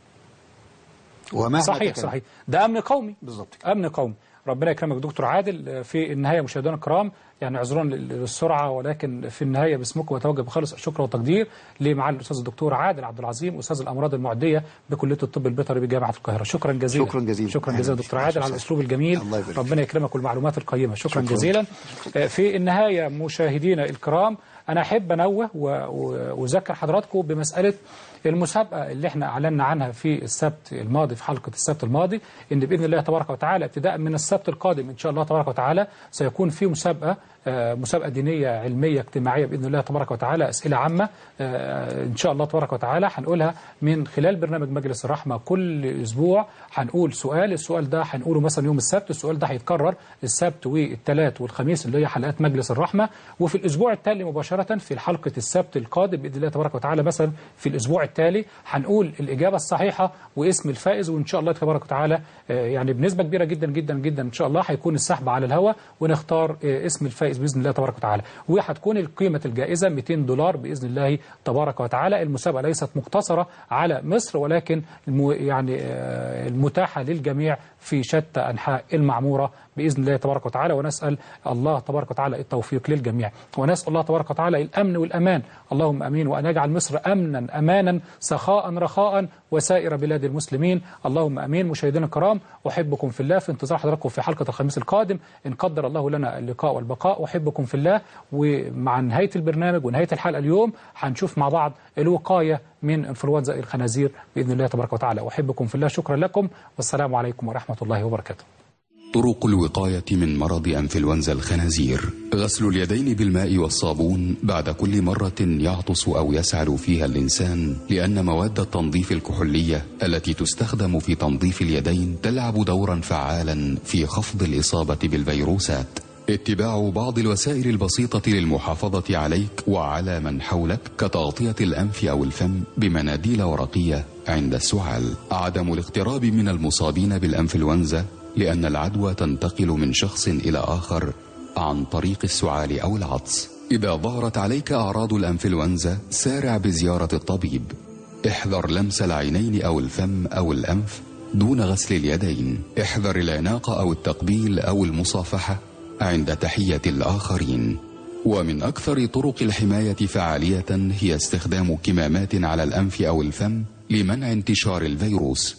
ومهما صحيح تكلف. صحيح ده امن قومي بالظبط امن قومي ربنا يكرمك دكتور عادل في النهايه مشاهدينا الكرام يعني اعذرونا للسرعه ولكن في النهايه باسمكم وتوجه بخالص الشكر والتقدير لمعالي الاستاذ الدكتور عادل عبد العظيم استاذ الامراض المعديه بكليه الطب البيطري بجامعه القاهره شكرا جزيلا شكرا جزيلا. شكرا أهلا جزيلا بك. دكتور عادل على الاسلوب الجميل الله يبارك ربنا يكرمك والمعلومات القيمه شكرا, شكراً. جزيلا آه، في النهايه مشاهدينا الكرام انا احب انوه و- و- واذكر حضراتكم بمساله المسابقه اللي احنا اعلنا عنها في السبت الماضي في حلقه السبت الماضي ان باذن الله تبارك وتعالى ابتداء من السبت القادم ان شاء الله تبارك وتعالى سيكون في مسابقه آه، مسابقه دينيه علميه اجتماعيه باذن الله تبارك وتعالى اسئله عامه آه، ان شاء الله تبارك وتعالى هنقولها من خلال برنامج مجلس الرحمه كل اسبوع هنقول سؤال السؤال ده هنقوله مثلا يوم السبت السؤال ده هيتكرر السبت والثلاث والخميس اللي هي حلقات مجلس الرحمه وفي الاسبوع التالي مباشره في حلقه السبت القادم باذن الله تبارك وتعالى مثلا في الاسبوع التالي هنقول الاجابه الصحيحه واسم الفائز وان شاء الله تبارك وتعالى آه، يعني بنسبه كبيره جدا جدا جدا ان شاء الله هيكون السحب على الهواء ونختار آه، اسم الفائز باذن الله تبارك وتعالى وهتكون القيمه الجائزه 200 دولار باذن الله تبارك وتعالى المسابقه ليست مقتصره على مصر ولكن الم- يعني آه، المتاحه للجميع في شتى انحاء المعموره باذن الله تبارك وتعالى ونسال الله تبارك وتعالى التوفيق للجميع ونسال الله تبارك وتعالى الامن والامان اللهم امين وان يجعل مصر امنا امانا سخاء رخاء وسائر بلاد المسلمين اللهم امين مشاهدينا الكرام احبكم في الله في انتظار حضراتكم في حلقه الخميس القادم ان قدر الله لنا اللقاء والبقاء احبكم في الله ومع نهايه البرنامج ونهايه الحلقه اليوم هنشوف مع بعض الوقايه من انفلونزا الخنازير باذن الله تبارك وتعالى احبكم في الله شكرا لكم والسلام عليكم ورحمه الله وبركاته طرق الوقاية من مرض أنفلونزا الخنازير غسل اليدين بالماء والصابون بعد كل مرة يعطس أو يسعل فيها الإنسان لأن مواد التنظيف الكحولية التي تستخدم في تنظيف اليدين تلعب دورا فعالا في خفض الإصابة بالفيروسات اتباع بعض الوسائل البسيطة للمحافظة عليك وعلى من حولك كتغطية الأنف أو الفم بمناديل ورقية عند السعال عدم الاقتراب من المصابين بالأنفلونزا لأن العدوى تنتقل من شخص إلى آخر عن طريق السعال أو العطس إذا ظهرت عليك أعراض الأنفلونزا سارع بزيارة الطبيب احذر لمس العينين أو الفم أو الأنف دون غسل اليدين احذر العناق أو التقبيل أو المصافحة عند تحية الآخرين ومن أكثر طرق الحماية فعالية هي استخدام كمامات على الأنف أو الفم لمنع انتشار الفيروس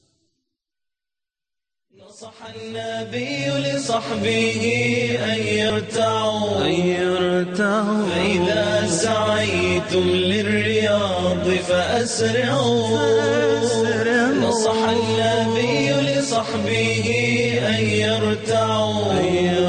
نصح النبي لصحبه أن يرتعوا أن يرتعوا فإذا سعيتم للرياض فأسرعوا نصح النبي لصحبه أن يرتعوا أن يرتعوا